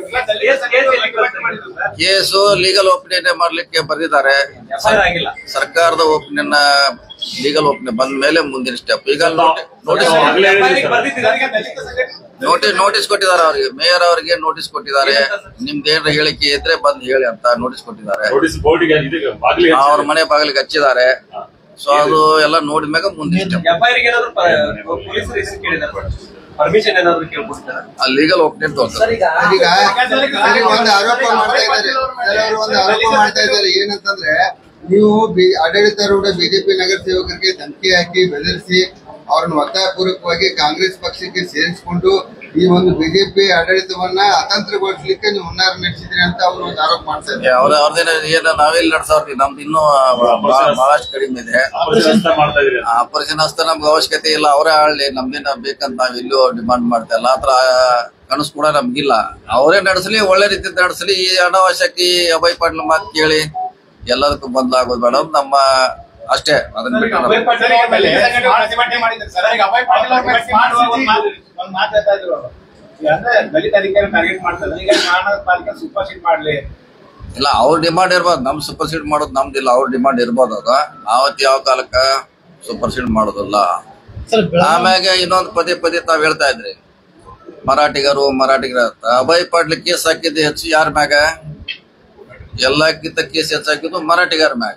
ಕೇಸು ಲೀಗಲ್ ಒಪಿನಿಯನ್ ಮಾಡ್ಲಿಕ್ಕೆ ಬರೆದಿದ್ದಾರೆ ಸರ್ ಆಗಿಲ್ಲ ಸರ್ಕಾರದ ಒಪಿನಿಯನ್ ಲೀಗಲ್ ಓಪನ್ ಬಂದ ಮೇಲೆ ಮುಂದಿನ ಸ್ಟೆಪ್ ಈಗ ನೋಟಿಸ್ ಆಗ್ಲೇ ನೋಟಿಸ್ ನೋಟಿಸ್ ಕೊಟ್ಟಿದ್ದಾರೆ ಅವ್ರಿಗೆ ಮೇಯರ್ ಅವರಿಗೆ ನೋಟಿಸ್ ಕೊಟ್ಟಿದ್ದಾರೆ ನಿಮ್ದು ಏನಾರ ಹೇಳಿಕೆ ಇದ್ರೆ ಬಂದ್ ಹೇಳಿ ಅಂತ ನೋಟಿಸ್ ಕೊಟ್ಟಿದ್ದಾರೆ ನೋಟಿಸ್ ಬೋರ್ಡಿಗೆ ಇದಕ್ಕೆ ಬಾಗಿಲಿಗೆ ಅವ್ರ ಮನೆ ಬಾಗಿಲಿಗೆ ಹಚ್ಚಿದ್ದಾರೆ ಸೊ ಅದು ಎಲ್ಲ ನೋಡಿದ ಮ್ಯಾಗ ಮುಂದಿನ ಸ್ಟೆಪ್ ಎಫ್ಐಆರ್ ಏನಾದ್ರು ಪೊಲೀಸರು ಹೆಸರು ಕೇಳಿದಾರೆ ಪರ್ಮಿಷನ್ ಏನಾದ್ರು ಕೇಳ್ಕೊಡ್ತಾರೆ ಆ ಲೀಗಲ್ ಓಪನ್ ತೋರ್ತಾರೆ ಸರ್ ಈಗ ಈಗ ಸರಿ ಒಂದು ಆರೋಪ ಮಾಡ್ತಾ ಇದ್ದಾರೆ ಕೆಲವರು ಒಂದು ಆರೋಪ ಮಾಡ್ತಾ ಇದ್ದಾರೆ ಏನಂತಂದ್ರೆ ನೀವು ಬಿ- ಆಡಳಿತಾರೂಢ ಬಿಜೆಪಿ ನಗರ ಸೇವಕರಿಗೆ ಧಮಕಿ ಹಾಕಿ ಬೆದರಿಸಿ ಅವ್ರನ್ನ ಒತ್ತಾಯಪೂರ್ವಕವಾಗಿ ಕಾಂಗ್ರೆಸ್ ಪಕ್ಷಕ್ಕೆ ಸೇರಿಸಿಕೊಂಡು ಈ ಒಂದು ಬಿಜೆಪಿ ಆಡಳಿತವನ್ನ ಅತಂತ್ರಗೊಳಿಸ್ಲಿಕ್ಕೆ ನೀವು ಹುನ್ನಾರ ನಡೆಸಿದ್ರಿ ಅಂತ ಅವರು ಒಂದು ಆರೋಪ ಮಾಡ್ತಾ ಇದ್ದಾರೆ ಅವ್ರ ಅವ್ರದೇನ ಏನ ನಾವೆಲ್ಲಿ ನಡ್ಸವ್ರಿ ನಮ್ದು ಇನ್ನೂ ಬಹಳ- ಬಹಳಷ್ಟು ಕಡಿಮೆ ಇದೆ ಆಪರೇಷನ್ ಅಂತ ಮಾಡ್ತಾ ಇದ್ರಿ ಆಪರೇಷನ್ ಹಸ್ತ ನಮ್ಗೆ ಅವಶ್ಯಕತೆ ಇಲ್ಲ ಅವರೇ ಆಳ್ಲಿ ನಮ್ದೇನ ಬೇಕಂತ ನಾವ್ ಎಲ್ಲೂ ಡಿಮಾಂಡ್ ಮಾಡ್ತಾ ಇಲ್ಲ ಆತರ ಕನಸು ಕೂಡ ನಮ್ಗಿಲ್ಲ ಅವರೇ ನಡೆಸಲಿ ಒಳ್ಳೆ ರೀತಿ ನಡೆಸಲಿ ಈ ಅನಾವಶ್ಯಕ ಈ ಅಭಯ್ ಪಾಟ್ಲ ಮಾತು ಕೇಳಿ ಎಲ್ಲದಕ್ಕೂ ಬದಲಾಗೋದು ಬೇಡ ಅಂತ ನಮ್ಮ ಅಷ್ಟೇ ಅದನ್ನ ಬಿಟ್ಟು ಅಭಯ್ ನಮ್ಮ- ಪಾಟೀಲ್ ಅವ್ರ ಮೇಲೆ ಪ್ರತಿಭಟನೆ ಮಾಡಿದ್ರು ಸರ್ ಈಗ ಅಭಯ್ ಪಾಟೀಲ್ ಅವ್ರ ಮೇಲೆ ಸ್ಮಾರ್ಟ್ ಸಿಟಿ ಒಂದು ಮಾತಾಡ್ತಾ ಇದ್ರು ಅವರು. ಈಗ ಅಂದ್ರೆ ದಲಿತ ಅಧಿಕಾರಿ ಟಾರ್ಗೆಟ್ ಮಾಡ್ತಾರೆ ಈಗ ಮಹಾನಗರ ಪಾಲಿಕೆ ಸೂಪರ್ ಸೀಟ್ ಮಾಡ್ಲಿ ಇಲ್ಲ ಅವ್ರ ಡಿಮಾಂಡ್ ಇರ್ಬೋದು ನಮ್ ಸೂಪರ್ ಸೀಡ್ ಮಾಡೋದು ನಮ್ದಿಲ್ಲ ಅವ್ರ ಡಿಮಾಂಡ್ ಇರ್ಬೋದು ಅದು ಆವತ್ತು ಯಾವ ಕಾಲಕ್ಕ ಸೂಪರ್ ಸೀಡ್ ಮಾಡೋದಿಲ್ಲ ಸರ್ ಆಮ್ಯಾಗ ಇನ್ನೊಂದು ಪದೇ ಪದೇ ತಾವ್ ಹೇಳ್ತಾ ಇದ್ರಿ ಮರಾಠಿಗರು ಮರಾಠಿಗರ ಅಂತ ಅಭಯ್ ಪಾಟ್ಲಿ ಕೇಸ್ ಹಾಕಿದ್ದು ಹೆಚ್ಚು ಯಾರ ಮ್ಯಾಗ ಎಲ್ಲಕ್ಕಿಂತ ಕೇಸ್ ಹೆಚ್ಚು ಹಾಕಿದ್ದು ಮರಾಠಿಗರ ಮ್ಯಾಗ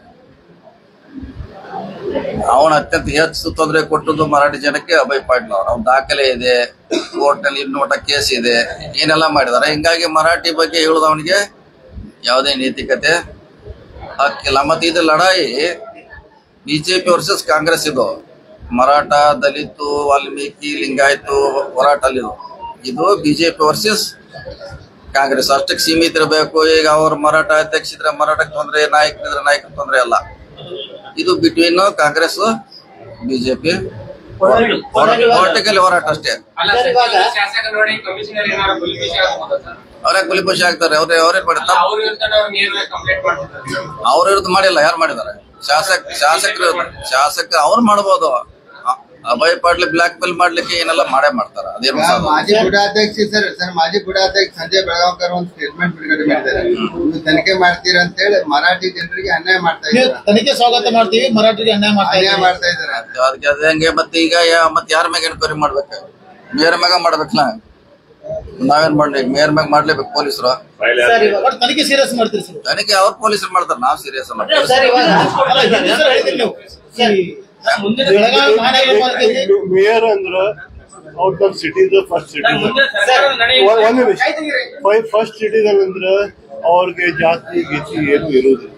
ಅವನ ಅತ್ಯಂತ ಹೆಚ್ಚು ತೊಂದರೆ ಕೊಟ್ಟದ್ದು ಮರಾಠಿ ಜನಕ್ಕೆ ಅಭಯ್ ಪಾಟ್ಲ್ ಅವ್ರು ಅವ್ನ ದಾಖಲೆ ಇದೆ ಕೋರ್ಟ್ ನಲ್ಲಿ ಇನ್ನೋಟ ಕೇಸ್ ಇದೆ ಏನೆಲ್ಲ ಮಾಡಿದಾರೆ ಹಿಂಗಾಗಿ ಮರಾಠಿ ಬಗ್ಗೆ ಹೇಳುದು ಅವನಿಗೆ ಯಾವುದೇ ನೈತಿಕತೆ ಹಕ್ಕಿಲ್ಲ ಮತ್ತೆ ಇದು ಲಡಾಯಿ ಬಿಜೆಪಿ ವರ್ಸಸ್ ಕಾಂಗ್ರೆಸ್ ಇದು ಮರಾಠ ದಲಿತು ವಾಲ್ಮೀಕಿ ಲಿಂಗಾಯತು ಹೋರಾಟ ಅಲ್ಲಿದು ಇದು ಬಿಜೆಪಿ ವರ್ಸಸ್ ಕಾಂಗ್ರೆಸ್ ಅಷ್ಟಕ್ಕೆ ಸೀಮಿತ ಇರಬೇಕು ಈಗ ಅವ್ರ ಮರಾಠ ಅಧ್ಯಕ್ಷ ಇದ್ರೆ ಮರಾಠಕ್ಕೆ ತೊಂದ್ರೆ ನಾಯಕರಿದ್ರೆ ನಾಯಕ ತೊಂದ್ರೆ ಅಲ್ಲ ಇದು ಬಿಟ್ವೀನ್ ಕಾಂಗ್ರೆಸ್ ಬಿಜೆಪಿ ಪೊಲಿಟಿಕಲ್ ಹೋರಾಟ ಅಷ್ಟೇ ಸರ್ ಇವಾಗ ಶಾಸಕ ನೋಡಿ ಕಮಿಷನರ್ ಏನಾದ್ರು ಗುಲಿಬಿಷ ಆಗ್ಬೋದಾ ಸರ್ ಅವ್ರೇ ಗುಲಿಪುಷ ಆಗ್ತಾರೆ ಅವ್ರೇ ಅವ್ರೇನ್ ಮಾಡಿರ್ತಾರೆ ಅವ್ರ ವಿರುದ್ಧ ನಾವು ನೇರವಾಗಿ ಕಂಪ್ಲೇಂಟ್ ಮಾಡ್ತಿದ್ದಾರೆ ಅವ್ರ ವಿರುದ್ಧ ಮಾಡಿಲ್ಲ ಯಾರು ಮಾಡಿದ್ದಾರೆ ಶಾಸಕ ಶಾಸಕರು ಶಾಸಕ ಅವ್ರು ಮಾಡ್ಬೋದು ಅ- ಅಭಯ್ ಪಾಟ್ಲಿ ಬ್ಲಾಕ್ ಮೇಲ್ ಮಾಡ್ಲಿಕ್ಕೆ ಏನೆಲ್ಲ ಮಾಡೇ ಮಾಡ್ತಾರ ಅದೇನು ಈಗ ಹೊಸದು? ಮಾಜಿ ಗುಡಾಧ್ಯಕ್ಷ ಸರ್ ಸರ್ ಮಾಜಿ ಗುಡಾಧ್ಯಕ್ಷ ಸಂಜಯ್ ಬೆಳಗಾವ್ಕರ್ ಒಂದು ಸ್ಟೇಟ್ಮೆಂಟ್ ಬಿಡುಗಡೆ ಮಾಡಿದ್ದಾರೆ ನೀವು ತನಿಖೆ ಮಾಡ್ತೀರಾ ಅಂತ ಹೇಳಿ ಮರಾಠಿ ಜನರಿಗೆ ಅನ್ಯಾಯ ಮಾಡ್ತಾ ನೀವು ಇದ್ದಾರೆ ತನಿಖೆ ಸ್ವಾಗತ ಮಾಡ್ತೀವಿ ಮರಾಠಿಗೆ ಅನ್ಯಾಯ ಮಾಡ್ತಾ ಅನ್ಯಾಯ ಇದ್ದೀವಿ ಮಾಡ್ತಾ ಇದ್ದಾರೆ ಅದಕ್ಕೆ ಅದೇ ಹಂಗೆ ಮತ್ತೆ ಈಗ ಯಾ- ಮತ್ತೆ ಯಾರ ಮ್ಯಾಗ ಎನ್ಕ್ವೈರಿ ಮಾಡ್ಬೇಕು ಮೇಯರ್ ಮ್ಯಾಗ ಮಾಡ್ಬೇಕಲ್ಲ ನಾವೇನ್ ಮಾಡ್ಲಿ ಮೇಯರ್ ಮ್ಯಾಗ ಮಾಡ್ಲೇಬೇಕು ಪೊಲೀಸರು ಫೈಲ್ ಸರ್ ಇವಾಗ ಒಟ್ಟು ತನಿಖೆ ಸೀರಿಯಸ್ ಮಾಡ್ತೀರಿ ಸರ್ ತನಿಖೆ ಅವ್ರ ಪೊಲೀಸರು ಮಾಡ್ತಾರೆ ನಾವ್ ಸೀರಿಯಸ್ ಅಲ್ಲ ಸರ್ ಇವಾಗ ಅಲ್ಲ ಹಿಂದೆ ಸರ್ ಹೇಳಿದ್ರಿ ನೀವು ಈ ಮುಂದಿನ ಬೆಳಗಾವಿ ಮಹಾನಗರ ಪಾಲಿಕೆಯಲ್ಲಿ ಮೇಯರ್ ಅಂದ್ರ ಅವ್ರ ತಮ್ಮ ಸಿಟಿದ ಫಸ್ಟ್ ಸಿಟಿಸನ್ ಮುಂದೆ ಸರ್ಕಾರ ನಡೆಯುವ ಒಂದ್ ನಿಮಿಷ ಫಸ್ಟ್ ಸಿಟಿಸನ್ ಅಂದ್ರ ಅವ್ರಿಗೆ ಜಾತಿ ಗೀತಿ ಏನು ಇರುವುದಿಲ್ಲ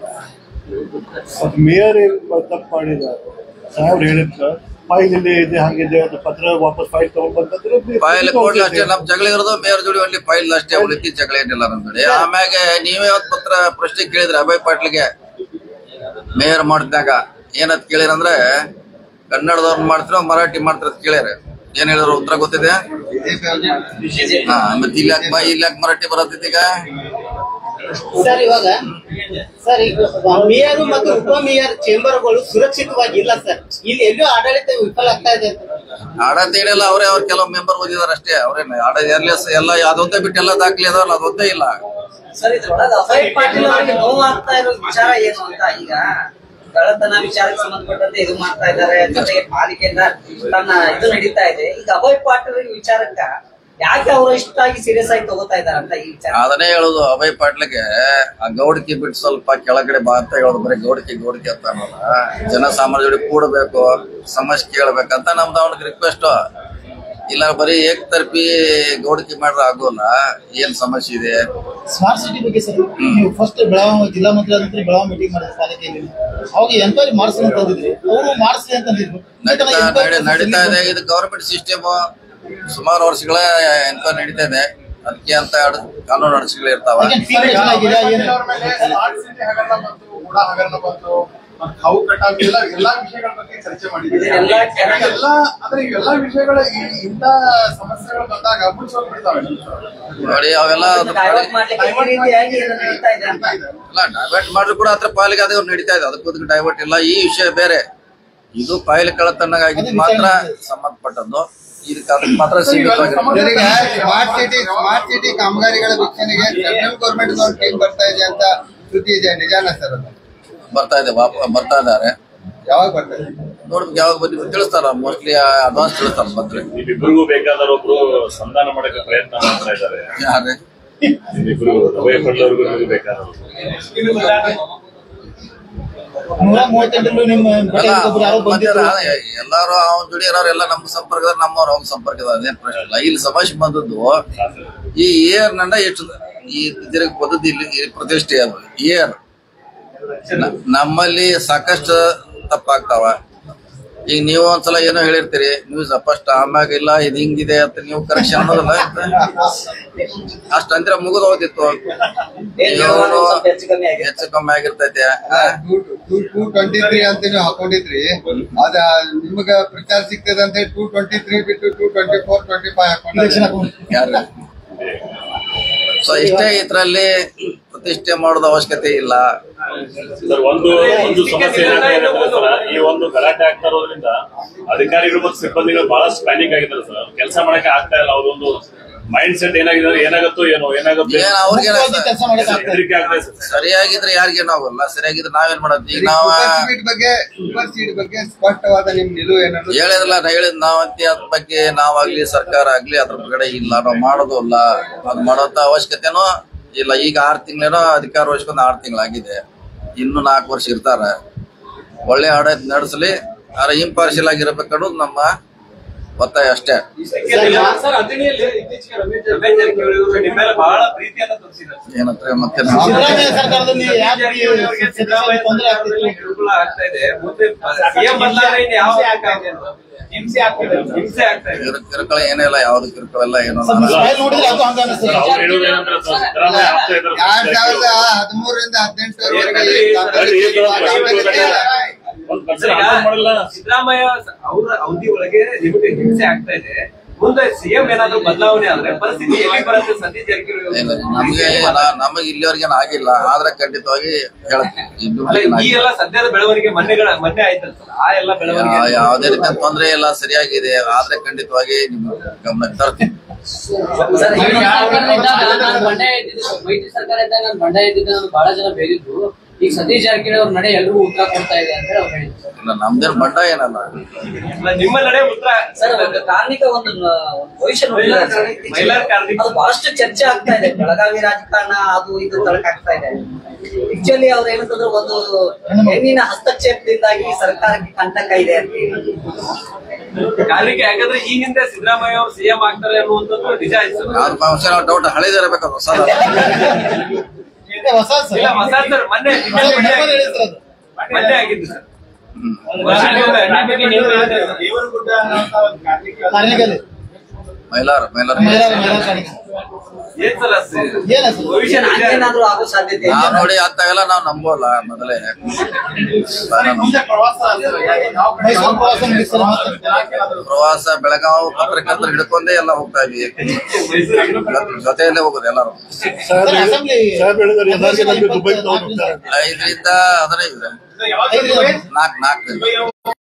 ಅದ್ ಮೇಯರ್ ಏನ್ ತಪ್ಪು ಮಾಡಿದ ಸಾಹೇಬ್ರು ಹೇಳಿದ್ರ ಫೈಲ್ ಇಲ್ಲೇ ಇದೆ ಹಾಗಿದೆ ಅದು ಪತ್ರ ವಾಪಸ್ ಫೈಲ್ ತಗೊಂಡ್ ಬಂದ್ರೆ ಫೈಲ್ ಕೊಡ್ಲಿ ಅಷ್ಟೇ ನಮ್ ಜಗಳ ಇರೋದು ಮೇಯರ್ ಜೋಡಿ ಒಳ್ಳೆ ಫೈಲ್ ಅಷ್ಟೇ ಉಳಿತಿ ಜಗಳ ಏನಿಲ್ಲ ನಮ್ ಕಡೆ ಆಮ್ಯಾಗ ನೀವೇ ಒಂದ್ ಪತ್ರ ಪ್ರಶ್ನೆ ಕೇಳಿದ್ರಿ ಅಭಯ್ ಪಾಟ್ಲಿಗೆ ಮೇಯರ್ ಮಾಡಿದಾಗ ಏನಂತ ಕೇಳಿರಂದ್ರೆ ಕನ್ನಡದವ್ರನ್ನ ಮಾಡ್ತಿರೋ ಮರಾಠಿ ಮಾಡ್ತಾರ ಅಂತ ಕೇಳ್ಯಾರ ಏನ್ ಹೇಳಿದ್ರು ಉತ್ತರ ಗೊತ್ತಿದೆ ಬಿಜೆಪಿ ಅವ್ರು ಮಾಡ್ತಾರೆ. ಹಾ ಮತ್ತೆ ಇಲ್ಲಿ ಯಾಕೆ ಇಲ್ಲಿ ಯಾಕೆ ಮರಾಠಿ ಬರತ್ತೈತಿ ಈಗ ಸರ್ ಇವಾಗ ಸರ್ ಈಗ ಮೇಯರ್ ಮತ್ತು ಉಪ ಮೇಯರ್ ಚೇಂಬರ್ಗಳು ಸುರಕ್ಷಿತವಾಗಿ ಇಲ್ಲ ಸರ್ ಇಲ್ಲಿ ಎಲ್ಲೋ ಆಡಳಿತ ವಿಫಲ ಆಗ್ತಾ ಇದೆ ಅಂತ ಆಡಳಿತ ಏನಿಲ್ಲ ಅವರೇ ಅವ್ರ ಕೆಲವು ಮೆಂಬರ್ ಓದಿದಾರೆ ಅಷ್ಟೇ ಅವ್ರೇನು ಆಡ ಎಲ್ಲ ಎಲ್ಲ ಅದೊಂದೇ ಬಿಟ್ಟು ಎಲ್ಲ ದಾಖಲೆ ಅದಾವಲ್ಲ ಅದೊಂದೇ ಇಲ್ಲ ಸರ್ ಇದ್ರೊಳಗೆ ಅಭಯ್ ಪಾಟೀಲ್ ಅವರಿಗೆ ನೋವು ಆಗ್ತಾ ಇರೋ ವಿಚಾರ ಏನು ಅಂತ ಈಗ ಕಳ್ಳತನ ವಿಚಾರಕ್ಕೆ ಸಂಬಂಧಪಟ್ಟಂತೆ ಇದು ಮಾಡ್ತಾ ಇದ್ದಾರೆ ಜೊತೆಗೆ ಪಾಲಿಕೆಯಿಂದ ತನ್ನ ಇದು ನಡೀತಾ ಇದೆ ಈಗ ಅಭಯ್ ಪಾಟೀಲ್ ವಿಚಾರಕ್ಕ ಯಾಕೆ ಅವರು ಇಷ್ಟಾಗಿ ಸೀರಿಯಸ್ ಆಗಿ ತಗೋತಾ ಇದಾರೆ ಅಂತ ಈ ವಿಚಾರ ಅದನ್ನೇ ಹೇಳುದು ಅಭಯ್ ಪಾಟ್ಲಿಗೆ ಆ ಗೌಡಿಕೆ ಬಿಟ್ಟು ಸ್ವಲ್ಪ ಕೆಳಗಡೆ ಬಾ ಅಂತ ಹೇಳೋದು ಬರೀ ಗೌಡಿಕೆ ಗೌಡಿಕೆ ಅಂತ ಅನ್ನೋಲ್ಲ ಜನಸಾಮಾನ್ಯ ಜೋಡಿ ಕೂಡಬೇಕು ಸಮಸ್ಯೆ ಕೇಳ್ಬೇಕಂತ ನಮ್ದು ಅವ್ನಿಗೆ ರಿಕ್ವೆಸ್ಟ್ ಇಲ್ಲ ಬರೀ ಏಕತರ್ಪಿ ಗೌಡಿಕೆ ಮಾಡ್ರೆ ಆಗೋಲ್ಲ ಏನ್ ಸಮಸ್ಯೆ ಇದೆ ಸ್ಮಾರ್ಟ್ ಸಿಟಿ ಬಗ್ಗೆ ಸರ್ ನೀವು ಫಸ್ಟ್ ಬೆಳಗಾವಿ ಜಿಲ್ಲಾ ಮಂತ್ರಿ ಆದಂತ್ರಿ ಬೆಳಗಾವಿ ಮೀಟಿಂಗ್ ಮಾಡಿದ್ರು ಪಾಲಿಕೆಯಲ್ಲಿ ಅವಾಗ ಎಂಕ್ವೈರಿ ಮಾಡಿಸ್ರಿ ಅಂತ ಅಂದಿದ್ರಿ ಅವರು ಮಾಡಿಸ್ರಿ ಅಂತ ಅಂದಿದ್ರು ನಡೀತಾ ನಡಿ- ನಡೀತಾ ಇದೆ ಇದು ಗವರ್ಮೆಂಟ್ ಸಿಸ್ಟಮ್ ಸುಮಾರು ವರ್ಷಗಳ ಎನ್ಕ್ವೈರಿ ನಡೀತಾ ಇದೆ ಅದಕ್ಕೆ ಅಂತ ಎರಡು ಕಾನೂನು ಅಡಚಣೆಗಳು ಇರ್ತಾವ ಫೀಲ್ ಆಗಿದೆ ಏನು ಅವ್ರ ಮೇಲೆ ಸ್ಮಾರ್ಟ್ ಸಿಟಿ ಹಗರಣ ಬಂತು ಕೂಡ ಹಗರಣ ಬಂತು ಮತ್ತೆ ಹಾವು ಕಟಾವ್ ಎಲ್ಲ ಎಲ್ಲಾ ವಿಷಯಗಳ ಬಗ್ಗೆ ಚರ್ಚೆ ಮಾಡಿದ್ದೀವಿ ಇದೆಲ್ಲ ಎಲ್ಲ ಅಂದ್ರೆ ಇವೆಲ್ಲ ವಿಷಯಗಳ ಈ- ಇಂಥ ಸಮಸ್ಯೆಗಳು ಬಂದಾಗ ಮುಚ್ಚೋಗ್ಬಿಡ್ತಾವೆ ನೋಡಿ ಅವೆಲ್ಲ ಅದು ಡೈವರ್ಟ್ ಮಾಡ್ಲಿಕ್ಕೆ ಈ ರೀತಿಯಾಗಿ ಇದು ನಡೀತಾ ಇದೆ ಅಂತ ಅಲ್ಲ ಡೈವರ್ಟ್ ಮಾಡ್ರು ಕೂಡ ಹತ್ರ ಪಾಲಿಗೆ ಅದೇ ನಡೀತಾ ಇದೆ ಅದಕ್ಕೂ ಡೈವರ್ಟ್ ಇಲ್ಲ ಈ ವಿಷಯ ಬೇರೆ ಇದು ಫೈಲ್ ಕಳ್ಳತನಗಾಗಿದ್ದು ಮಾತ್ರ ಸಂಬಂಧಪಟ್ಟದ್ದು ಇದಕ್ಕೆ ಅದಕ್ಕೆ ಮಾತ್ರ ಸೀಮಿತವಾಗಿರುತ್ತೆ ಸರ್, ಈಗ ಸ್ಮಾರ್ಟ್ ಸಿಟಿ ಸ್ಮಾರ್ಟ್ ಸಿಟಿ ಕಾಮಗಾರಿಗಳ ವೀಕ್ಷಣೆಗೆ ಸೆಂಟ್ರಲ್ ಗೌರ್ಮೆಂಟ್ ಒಂದು ಟೀಮ್ ಬರ್ತಾ ಇದೆ ಅಂತ ಸುದ್ದಿ ಇದೆ ನಿಜಾನ ಸರ್ ಅದು ಬರ್ತಾ ಇದೆ ವಾಪ ಬರ್ತಾ ಇದ್ದಾರೆ ಯಾವಾಗ ಬರ್ತಾ ಇದೆ ನೋಡ್ಬೇಕು ಯಾವಾಗ ಬಂದಿದ್ದು ತಿಳಿಸ್ತಾರ ಮೋಸ್ಟ್ಲಿ ಅಡ್ವಾನ್ಸ್ ತಿಳಿಸ್ತಾರ ಬಂದ್ರೆ ನಿಮ್ಮಿಬ್ಬರಿಗೂ ಬೇಕಾದ್ರೆ ಒಬ್ರು ಸಂಧಾನ ಮಾಡಕ್ಕೆ ಪ್ರಯತ್ನ ಮಾಡ್ತಾ ಇದ್ದಾರೆ ಯಾರೇ ನಿಮ್ಮಿಬ್ರು ಅಭಯ ಪಡ್ಲವ್ರಿಗೂ ನಿಮ್ಗೆ ಬೇಕಾದ್ರೆ ನೂರ ಮೂವತ್ತೆಂಟರಲ್ಲೂ ನಿಮ್ಮ ಅಲ್ಲ, ಒಬ್ರು ಯಾರೋ ಮತ್ತೆ ಬಂದಿದ್ರು ಎಲ್ಲಾರು ಅವನ ಜೋಡಿ ಇರೋರು ಎಲ್ಲ ನಮ್ಮ ಸಂಪರ್ಕದ ನಮ್ಮವ್ರು ಅವ್ನ ಸಂಪರ್ಕದ ಅದೇನ್ ಪ್ರಶ್ನೆ ಇಲ್ಲ ಇಲ್ಲಿ ಸಮಸ್ಯೆ ಬಂದದ್ದು ಈ ಏರ್ ನಂಡ ಎಷ್ಟು ಈ ಇದಕ್ಕೆ ಪದ್ಧತಿ ಇಲ್ಲಿ ಈ ಪ್ರತಿಷ್ಠೆ ಅದು ಏರ್ ನ- ನಮ್ಮಲ್ಲಿ ಸಾಕಷ್ಟು ತಪ್ಪಾಗ್ತಾವ ಈಗ ನೀವು ಒಂದ್ಸಲ ಏನೋ ಹೇಳಿರ್ತೀರಿ ನ್ಯೂಸ್ ಫಸ್ಟ್ ಆಮ್ಯಾಗ ಇಲ್ಲ ಇದು ಹಿಂಗಿದೆ ಅಂತ ನೀವು ಕರೆಕ್ಷನ್ ಅನ್ನೋದಲ್ಲ ಅಷ್ಟ ಅಂದ್ರೆ ಮುಗಿದು ಹೋಗ್ತಿತ್ತು ಇವ್ನು ಹೆಚ್ಚು ಕಮ್ಮಿ ಆಗಿದೆ ಹೆಚ್ಚು ಕಮ್ಮಿ ಆಗಿರ್ತೈತೆ ಆ? ಟೂ ಟೂ ಟ್ವೆಂಟಿ ತ್ರೀ ಅಂತ ನೀವು ಹಾಕೊಂಡಿದ್ರಿ ಅದ ನಿಮಗ ಪ್ರಚಾರ ಸಿಗ್ತದೆ ಅಂತ ಹೇಳಿ ಟೂ ಟ್ವೆಂಟಿ ತ್ರೀ ಬಿಟ್ಟು two twenty four twenty five ಹಾಕೊಂಡಿದ್ರಿ ಯಾರು ಸೊ ಇಷ್ಟೇ ಇದ್ರಲ್ಲಿ ಪ್ರತಿಷ್ಠೆ ಮಾಡೋದು ಅವಶ್ಯಕತೆ ಇಲ್ಲ ಸರ್ ಒಂದು ಒಂದು ಸಮಸ್ಯೆ ಏನಾಗಿದೆ ಅಂದ್ರೆ ಸರ್ ಈ ಒಂದು ಗಲಾಟೆ ಆಗ್ತಾ ಇರೋದ್ರಿಂದ ಅಧಿಕಾರಿಗಳು ಮತ್ತು ಸಿಬ್ಬಂದಿಗಳು ಬಹಳಷ್ಟು ಪ್ಯಾನಿಕ್ ಆಗಿದ್ದಾರೆ ಸರ್ ಕೆಲಸ ಮಾಡಕ್ಕೆ ಆಗ್ತಾ ಇಲ್ಲ ಅವ್ರೊಂದು ಮೈಂಡ್ ಸೆಟ್ ಏನಾಗಿದೆ ಅಂದ್ರೆ ಏನಾಗುತ್ತೋ ಏನೋ ಏನಾಗುತ್ತೆ ಏನ್ ಅವ್ರಿಗೆ ಕೆಲಸ ಮಾಡಕ್ ಆಗ್ತದೆ ಹೆದರಿಕೆ ಆಗ್ತಾ ಇದೆ ಸರ್ ಸರಿಯಾಗಿದ್ರೆ ಯಾರಿಗೇನು ಆಗೋಲ್ಲ ಸರಿಯಾಗಿದ್ರೆ ನಾವೇನ್ ಮಾಡೋದು ಈಗ ನಾವ ಸೂಪರ್ ಸೀಟ್ ಬಗ್ಗೆ ಸೂಪರ್ ಸೀಟ್ ಬಗ್ಗೆ ಸ್ಪಷ್ಟವಾದ ನಿಮ್ ನಿಲುವು ಏನನ್ನೋದು ಹೇಳಿದ್ರಲ್ಲ ನಾ ಹೇಳಿದ್ ನಾವಂತಿ ಅದ್ರ ಬಗ್ಗೆ ನಾವಾಗ್ಲಿ ಸರ್ಕಾರ ಆಗ್ಲಿ ಅದ್ರ ಕಡೆ ಇಲ್ಲ ನಾವು ಮಾಡೋದು ಇಲ್ಲ ಅದ್ ಮಾಡೋಂತ ಅವಶ್ಯಕತೆನೂ ಇಲ್ಲ ಈಗ ಆರ್ ತಿಂಗಳೇನೋ ಅಧಿಕಾರ ವಹಿಸ್ಕೊಂಡು ಆರ್ ತಿಂಗಳಾಗಿದೆ ಇನ್ನು ನಾಲ್ಕು ವರ್ಷ ಇರ್ತಾರ ಒಳ್ಳೆ ಆಡಳಿತ ನಡೆಸಲಿ ಆದ್ರೆ ಇಂಪಾರ್ಷಿಯಲ್ ಆಗಿರ್ಬೇಕು ಅನ್ನೋದು ನಮ್ಮ ಒತ್ತಾಯ ಅಷ್ಟೇ ಸರ್ ಅಥಣಿಯಲ್ಲಿ ಇತ್ತೀಚೆಗೆ ರಮೇಶ್ ರಮೇಶ್ ಜಾರಕಿಹೊಳಿ ಅವರು ನಿಮ್ಮ ಮೇಲೆ ಬಹಳ ಪ್ರೀತಿಯನ್ನ ತೋರಿಸಿದ್ದಾರೆ ಏನಂದ್ರೆ ಮತ್ತೆ ಸಿದ್ದರಾಮಯ್ಯ ಸರ್ಕಾರದಲ್ಲಿ ಯಾಕೆ ಜಾರಕಿಹೊಳಿ ಅವರಿಗೆ ಸಿದ್ದರಾಮಯ್ಯ ತೊಂದರೆ ಸರ್ಕಾರದಲ್ಲಿ ಆಗ್ತಿತ್ತು ಕಿರುಕುಳ ಆಗ್ತಾ ಇದೆ ಮುಂದೆ ಸಿಎಂ ಬದಲಾವಣೆ ಇನ್ನು ಯಾವ ಆಗ್ತಾ ಇದೆ ಅಂತ. ಹಿಂಸೆ ಆಗ್ತದೆ ಹಿಂಸೆ ಆಗ್ತಾ ಇದೆ ಕಿರು- ಕಿರುಕುಳ ಏನಿಲ್ಲ ಯಾವ್ದು ಕಿರುಕುಳ ಇಲ್ಲ ಏನೋ ಸ್ಮೈಲ್ ನೋಡಿದ್ರೆ ಅದು ಹಂಗ ಅನಿಸ್ತದೆ ಸರ್ ಅವ್ರು ಹೇಳೋದು ಏನಂದ್ರೆ ಸರ್ ಸಿದ್ದರಾಮಯ್ಯ ಆಗ್ತಾ ಎರಡ್ ಇದ್ದಾರೆ ಸಾವಿರದ ಹದಿಮೂರರಿಂದ ಹದಿನೆಂಟರವರೆಗೆ ಸರಿ, ಒಂದು ಪರ್ಸೆಂಟ್ ಅರ್ಥ ಮಾಡಲ್ಲ ಸಿದ್ದರಾಮಯ್ಯ ಅವರ ಅವಧಿ ಒಳಗೆ ನಿಮಗೆ ಹಿಂಸೆ ಆಗ್ತಾ ಇದೆ ಮುಂದೆ ಸಿಎಂ ಏನಾದ್ರು ಬದಲಾವಣೆ ಆದ್ರೆ ಪರಿಸ್ಥಿತಿ ಎಲ್ಲಿ ಬರುತ್ತೆ ಸತೀಶ್ ಜಾರಕಿಹೊಳಿ ಅವರು? ಇಲ್ಲ, ನಮ್ಗೆ ನಾ- ನಮಗೆ ಇಲ್ಲಿವರೆಗೇನು ಆಗಿಲ್ಲ ಆದ್ರೆ ಖಂಡಿತವಾಗಿ ಹೇಳ್ತೀನಿ ಇನ್ನು ಅಲ್ಲ ಈ ಆಗಿಲ್ಲ. ಎಲ್ಲ ಸದ್ಯದ ಬೆಳವಣಿಗೆ ಮೊನ್ನೆಗಳ ಮೊನ್ನೆ ಆಯ್ತಲ್ಲ ಸರ್ ಆ ಎಲ್ಲ ಬೆಳವಣಿಗೆ ಯಾ- ಯಾವುದೇ ರೀತಿಯ ತೊಂದರೆ ಇಲ್ಲ ಸರಿಯಾಗಿದೆ ಆದ್ರೆ ಖಂಡಿತವಾಗಿ ನಿಮ್ಮ ಗಮನಕ್ಕೆ ತರ್ತೀನಿ ಸರ್ ಈಗ ಈಗ ಸರ್ಕಾರ ಇದ್ದಾಗ ನಾನು ಬಂಡಾಯ ಇದ್ದಿದ್ದು ಮೈತ್ರಿ ಸರ್ಕಾರ ಇದ್ದಾಗ ನಾನು ಬಂಡಾಯ ಇದ್ದಿದ್ದು ನಾನು ಬಹಳ ಜನ ಬೇದಿದ್ರು ಈಗ ಸತೀಶ್ ಜಾರಕಿಹೊಳಿ ಅವ್ರ ನಡೆ ಎಲ್ರಿಗೂ ಉತ್ತರ ಕೊಡ್ತಾ ಇದೆ ಅಂತ ಹೇಳಿ ಅವ್ರು ಹೇಳಿದ್ರು ಇಲ್ಲ ನಮ್ದೇನ್ ಬಂಡ ಏನಲ್ಲ ಅಲ್ಲ, ನಿಮ್ಮ ನಡೆ ಉತ್ತರ ಸರ್ ಒಂದು ಕಾರ್ಮಿಕ ಒಂದು ನ- ಒಂದು ಭವಿಷ್ಯ ನೋಡಿದ್ದಾರೆ ಸರ್ ಇತ್ತೀಚೆಗೆ. ಮಹಿಳಾ ಕಾರ್ಮಿಕ. ಅದು ಬಹಳಷ್ಟು ಚರ್ಚೆ ಆಗ್ತಾ ಇದೆ ಬೆಳಗಾವಿ ರಾಜಕಾರಣ ಅದು ಇದು ತಳಕ್ ಆಗ್ತಾ ಇದೆ ಆಕ್ಚುಲಿ ಅವ್ರು ಏನಂತಂದ್ರೆ ಒಂದು ಹೆಣ್ಣಿನ ಹಸ್ತಕ್ಷೇಪದಿಂದಾಗಿ ಸರ್ಕಾರಕ್ಕೆ ಕಂಟಕ ಇದೆ ಅಂತ ಹೇಳಿ. ಕಾರ್ಮಿಕ ಯಾಕಂದ್ರೆ ಈ ಹಿಂದೆ ಸಿದ್ದರಾಮಯ್ಯ ಅವರು ಸಿಎಂ ಆಗ್ತಾರೆ ಅನ್ನುವಂಥದ್ದು ನಿಜ ಆಯ್ತು ಸರ್. ಯಾವ್ದು ಬಹುಶಃ ಡೌಟ್ ಹಳೇದಿರಬೇಕು ಹೊಸ ಇದು ಹೊಸ ಸರ್ ಇಲ್ಲ ಹೊಸ ಸರ್ ಮೊನ್ನೆ ಹೊಸ ನೆನಪಲ್ಲಿ ಹೇಳಿದ್ರು ಅದು. ಮೊನ್ನೆ ಆಗಿದ್ದು ಸರ್ ಹ್ಮ್ ವರ್ಷಕ್ಕೊಮ್ಮೆ ಕಾರ್ಮಿಕ ನೀವು ಹೇಳಿದ್ರೆ ಸರ್. ದೇವರಗುಡ್ಡ ಅನ್ನೋಂತ ಒಂದು ಕಾರ್ಮಿಕ ಕಾರ್ಮಿಕರು ಮೈಲಾರ ಮೈಲಾರ ಮಹಿಳಾ ಮಹಿಳಾ ಕಾರ್ಮಿಕ ಏನ್ ಸರ್ ಅದು? ಏನ ಸರ್ ಭವಿಷ್ಯ ನಿಜ ಆಯ್ತು. ಏನಾದ್ರೂ ಆಗೋ ಸಾಧ್ಯತೆ ನಾವ್ ಇದೆ ನೋಡಿ ಅಂತಾವೆಲ್ಲ ನಾವ್ ನಂಬೋಲ್ಲ ಮೊದಲೇ ಮುಂದೆ ಪ್ರವಾಸ ಅಂದ್ರೆ ಯಾವ ಕಡೆ ಮೈಸೂರು ಪ್ರವಾಸ ಮುಗಿಸ್ತಾರೆ ಮತ್ತೆ. ಜನಕ್ಕೇನಾದ್ರು ಪ್ರವಾಸ ಬೆಳಗಾವ್ ಪತ್ರಕರ್ತರು ಹಿಡ್ಕೊಂಡೇ ಎಲ್ಲ ಹೋಗ್ತಾ ಇದ್ವಿ ಜೊತೆ- ಜೊತೆಯಲ್ಲೇ ಹೋಗೋದು ಎಲ್ಲರೂ ಸಾಹೇಬ್ ಸರ್, ಅಸೆಂಬ್ಲಿ ಸಾಹೇಬ್ ಹೇಳಿದ್ರೆ ಎಲ್ಲರಿಗೆ ನಮಗೆ ದುಬೈ ತಗೊಂಡು ಹೋಗ್ತಾರೆ ಐದರಿಂದ ಹದಿನೈದು ಯಾವಾಗ ಐದು ನಾಲ್ಕು ನಾಲ್ಕು